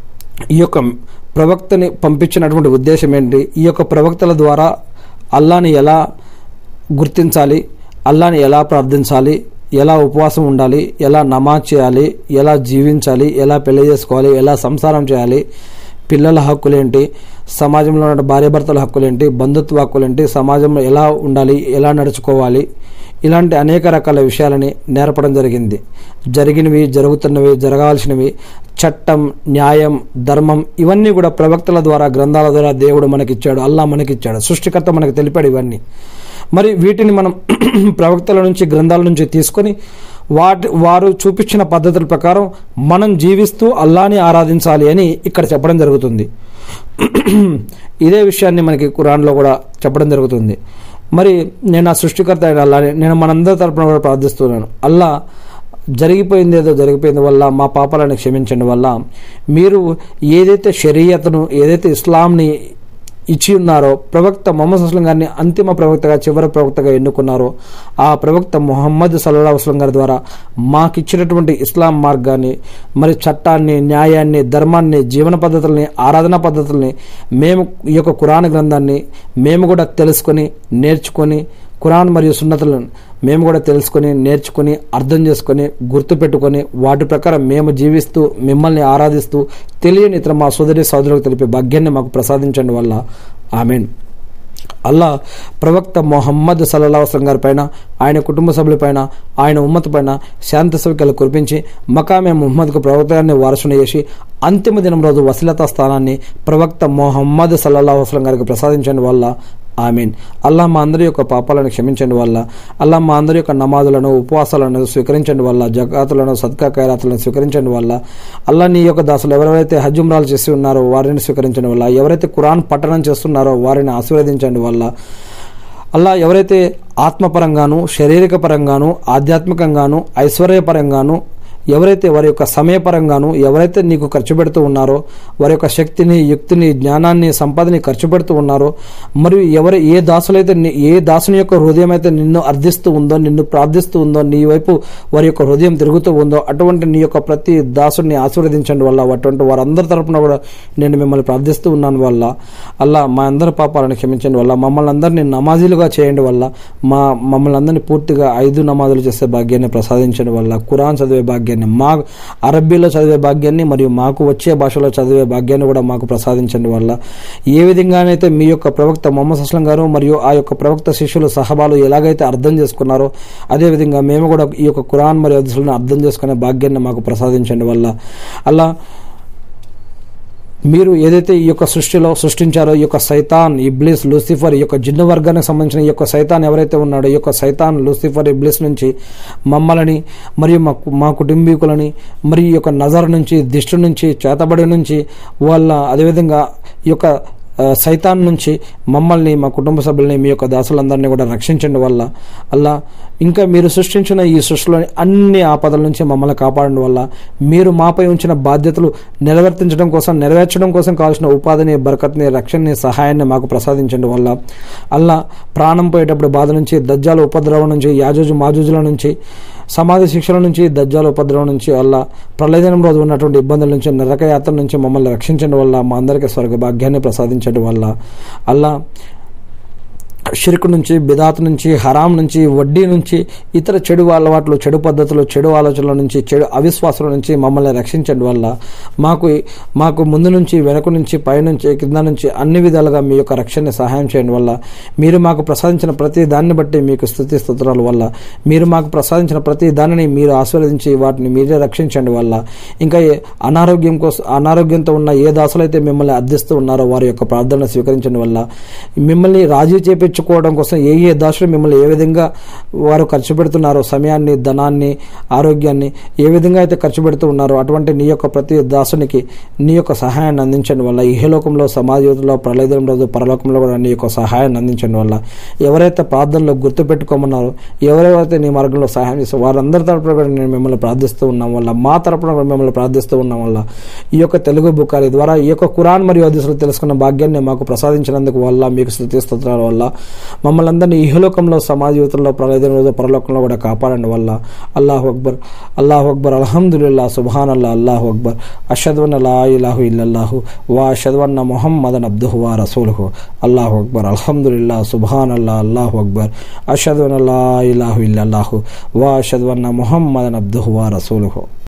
ఈ యొక్క ప్రవక్తని పంపించినటువంటి ఉద్దేశం ఏంటి ఈ యొక్క ప్రవక్తల ద్వారా అల్లాని ఎలా గుర్తించాలి అల్లాని ఎలా ప్రార్థించాలి ఎలా ఉపవాసం ఉండాలి ఎలా నమాజ్ చేయాలి ఎలా జీవించాలి ఎలా పెళ్లి చేసుకోవాలి ఎలా సంసారం చేయాలి పిల్లల హక్కులేంటి సమాజంలో ఉన్న భార్యాభర్తల హక్కులేంటి బంధుత్వ హక్కులేంటి సమాజంలో ఎలా ఉండాలి ఎలా నడుచుకోవాలి ఇలాంటి అనేక రకాల విషయాలని నేర్పడం జరిగింది జరిగినవి జరుగుతున్నవి జరగాల్సినవి చట్టం న్యాయం ధర్మం ఇవన్నీ కూడా ప్రవక్తల ద్వారా గ్రంథాల ద్వారా దేవుడు మనకిచ్చాడు అల్లా మనకిచ్చాడు సృష్టికర్త మనకి తెలిపాడు ఇవన్నీ మరి వీటిని మనం ప్రవక్తల నుంచి గ్రంథాల నుంచి తీసుకొని వాటి వారు చూపించిన పద్ధతుల ప్రకారం మనం జీవిస్తూ అల్లాని ఆరాధించాలి అని ఇక్కడ చెప్పడం జరుగుతుంది ఇదే విషయాన్ని మనకి ఖురాన్లో కూడా చెప్పడం జరుగుతుంది మరి నేను ఆ సృష్టికర్త అయిన అల్లాని నేను మనందరి తరపున కూడా ప్రార్థిస్తున్నాను అల్లా జరిగిపోయింది ఏదో జరిగిపోయింది వల్ల మా పాపాలను క్షమించండి వల్ల మీరు ఏదైతే షరియతను ఏదైతే ఇస్లాంని ఇచ్చి ఉన్నారో ప్రవక్త మొహమ్మద్ అస్లం గారిని అంతిమ ప్రవక్తగా చివరి ప్రవక్తగా ఎన్నుకున్నారో ఆ ప్రవక్త మొహమ్మద్ సల్లా వస్లం గారి ద్వారా మాకు ఇచ్చినటువంటి ఇస్లాం మార్గాన్ని మరి చట్టాన్ని న్యాయాన్ని ధర్మాన్ని జీవన పద్ధతుల్ని ఆరాధన పద్ధతుల్ని మేము ఈ యొక్క కురాన్ గ్రంథాన్ని మేము కూడా తెలుసుకొని నేర్చుకొని ఖురాన్ మరియు సున్నతులను మేము కూడా తెలుసుకొని నేర్చుకొని అర్థం చేసుకొని గుర్తుపెట్టుకొని వాటి ప్రకారం మేము జీవిస్తూ మిమ్మల్ని ఆరాధిస్తూ తెలియని ఇతర మా సోదరి సోదరులకు తెలిపే భాగ్యాన్ని మాకు ప్రసాదించండి వల్ల ఆమెన్ అల్లా ప్రవక్త మొహమ్మద్ సల్లా వస్లం గారి పైన ఆయన కుటుంబ సభ్యులపైన ఆయన ఉమ్మత పైన శాంతి సౌక్యాలు కురిపించి మకామే ముహమ్మద్కు ప్రవక్తాన్ని వారసుని చేసి అంతిమ దినం రోజు వసీలతా స్థానాన్ని ప్రవక్త మొహమ్మద్ సల్లా వస్లం గారికి ప్రసాదించండి వల్ల ఆమీన్ అల్లా మా అందరి యొక్క పాపాలను క్షమించండి వల్ల అల్లా మా అందరి యొక్క నమాజులను ఉపవాసాలను స్వీకరించండి వల్ల జకాతులను సద్కా ఖైరాతులను స్వీకరించండి వల్ల అల్లా నీ యొక్క దాసులు ఎవరైతే హజ్జుమ్రాలు చేసి ఉన్నారో వారిని స్వీకరించండి వల్ల ఎవరైతే ఖురాన్ పఠనం చేస్తున్నారో వారిని ఆశీర్వదించండి వల్ల అల్లా ఎవరైతే ఆత్మపరంగాను శారీరక పరంగాను ఆధ్యాత్మికంగాను ఐశ్వర్యపరంగాను ఎవరైతే వారి యొక్క సమయపరంగాను ఎవరైతే నీకు ఖర్చు పెడుతూ ఉన్నారో వారి యొక్క శక్తిని యుక్తిని జ్ఞానాన్ని సంపదని ఖర్చు పెడుతూ ఉన్నారో మరియు ఎవరు ఏ దాసులైతే ని- ఏ దాసుని యొక్క హృదయం అయితే నిన్ను అర్థిస్తూ ఉందో నిన్ను ప్రార్థిస్తూ ఉందో నీ వైపు వారి యొక్క హృదయం తిరుగుతూ ఉందో అటువంటి నీ యొక్క ప్రతి దాసుని ఆశీర్వదించండి వల్ల అటువంటి వారందరి తరపున కూడా నేను మిమ్మల్ని ప్రార్థిస్తూ ఉన్నాను వల్ల అల్లా మా అందరి పాపాలను క్షమించండి వల్ల మమ్మల్ని అందరినీ నమాజీలుగా చేయండి వల్ల మా మమ్మల్ని అందరినీ పూర్తిగా ఐదు నమాజులు చేసే భాగ్యాన్ని ప్రసాదించండి వల్ల ఖురాన్ చదివే భాగ్యాన్ని మా అరబ్బీలో చదివే భాగ్యాన్ని మరియు మాకు వచ్చే భాషలో చదివే భాగ్యాన్ని కూడా మాకు ప్రసాదించండి వల్ల ఏ విధంగానైతే మీ యొక్క ప్రవక్త మొహమ్మద్ అస్లం గారు మరియు ఆ యొక్క ప్రవక్త శిష్యులు సహబాలు ఎలాగైతే అర్థం చేసుకున్నారో అదేవిధంగా మేము కూడా ఈ యొక్క ఖురాన్ మరియు హదీసులను అర్థం చేసుకునే భాగ్యాన్ని మాకు ప్రసాదించండి వల్ల అలా మీరు ఏదైతే ఈ యొక్క సృష్టిలో సృష్టించారో ఈ యొక్క సైతాన్ ఇబ్లిస్ లూసిఫర్ ఈ యొక్క జిన్ను వర్గానికి సంబంధించిన ఈ యొక్క సైతాన్ ఎవరైతే ఉన్నాడో ఈ యొక్క సైతాన్ లూసిఫర్ ఇబ్లిస్ నుంచి మమ్మల్ని మరియు మా మా కుటుంబీకులని మరియు ఈ యొక్క నజర్ నుంచి దిష్టి నుంచి చేతబడి నుంచి వాళ్ళ అదేవిధంగా ఈ యొక్క ఆ, సైతాన్ నుంచి మమ్మల్ని మా కుటుంబ సభ్యుల్ని మీ యొక్క దాసులందరినీ కూడా రక్షించండి వల్ల అల్లా ఇంకా మీరు సృష్టించిన ఈ సృష్టిలోని అన్ని ఆపదల నుంచి మమ్మల్ని కాపాడడం వల్ల మీరు మాపై ఉంచిన బాధ్యతలు నెరవేర్తించడం కోసం నెరవేర్చడం కోసం కావాల్సిన ఉపాధిని బరకత్ని రక్షణని సహాయాన్ని మాకు ప్రసాదించండి వల్ల అల్లా ప్రాణం పోయేటప్పుడు బాధ నుంచి దజ్జాల ఉపద్రవం నుంచి యాజూజు మాజూజుల నుంచి సమాధి శిక్షల నుంచి దజ్జాల ఉపద్రవం నుంచి అల్లా ప్రళయదినం రోజు ఉన్నటువంటి ఇబ్బందుల నుంచి నరక యాత్ర నుంచి మమ్మల్ని రక్షించడం వల్ల మా అందరికీ స్వర్గ భాగ్యాన్ని ప్రసాదించడం వల్ల అల్లా షిర్క్ నుంచి బిదాత్ నుంచి హరాం నుంచి వడ్డీ నుంచి ఇతర చెడు అలవాట్లు చెడు పద్ధతులు చెడు ఆలోచనల నుంచి చెడు అవిశ్వాసాల నుంచి మమ్మల్ని రక్షించడం వల్ల మాకు మాకు ముందు నుంచి వెనక నుంచి పైనుంచి కింద నుంచి అన్ని విధాలుగా మీ యొక్క రక్షణని సహాయం చేయడం వల్ల మీరు మాకు ప్రసాదించిన ప్రతి దాన్ని బట్టి మీకు స్థుతి స్తోత్రాల వల్ల మీరు మాకు ప్రసాదించిన ప్రతి దానిని మీరు ఆస్వాదించి వాటిని మీరే రక్షించండి వల్ల ఇంకా ఏ అనారోగ్యం కోసం అనారోగ్యంతో ఉన్న ఏ దాసులైతే మిమ్మల్ని అర్థిస్తూ ఉన్నారో వారి యొక్క ప్రార్థన స్వీకరించడం వల్ల మిమ్మల్ని రాజీ చేపించుకోవడం కోసం ఏ ఏ దాసులు మిమ్మల్ని ఏ విధంగా వారు ఖర్చు పెడుతున్నారో సమయాన్ని ధనాన్ని ఆరోగ్యాన్ని ఏ విధంగా అయితే ఖర్చు పెడుతూ ఉన్నారో అటువంటి నీ యొక్క ప్రతి దాసునికి నీ యొక్క సహాయాన్ని అందించండి వల్ల ఇహలోకంలో సమాజంలో ప్రళయదం రోజు పరలోకంలో కూడా నీ యొక్క సహాయాన్ని అందించండి వల్ల ఎవరైతే ప్రార్థనలో గుర్తు పెట్టుకోమన్నారో ఎవరెవరైతే నీ మార్గంలో సహాయం చేస్తారో వారందరి తరపున కూడా నేను మిమ్మల్ని ప్రార్థిస్తూ ఉన్నాం వల్ల మా తరపున కూడా మిమ్మల్ని ప్రార్థిస్తూ ఉన్నాం వల్ల ఈ యొక్క తెలుగు బుక్కారి ద్వారా ఈ యొక్క కురాన్ మరియు హదీసులు తెలుసుకున్న భాగ్యాన్ని మాకు ప్రసాదించినందుకు వల్ల మీకు స్థుతి స్తోత్రాల వల్ల మమ్మల్ని అందరినీ ఇహలోకంలో సమాజ యువతల్లో ప్రళయదం రోజు పరలోకంలో కూడా కాపాడండి వల్ల అల్లాహు అక్బర్ అల్లాహు అక్బర్ అల్హమ్దుల్లా సుబాన్ అల్లా అల్లాహు అక్బర్ అషద్వన్ లా ఇలాహు ఇల్లల్లాహు వా అషద్వన్న మొహమ్మదన్ అబ్దుహు వా రసూలుహు అల్లాహు అక్బర్ అల్హమ్దుల్లా సుబాన్ అల్లా అల్లాహు అక్బర్ అషద్వన్ లా ఇలాహు ఇల్లల్లాహు వా అషద్వన్న మొహమ్మదన్ అబ్దుహు వా రసూలుహు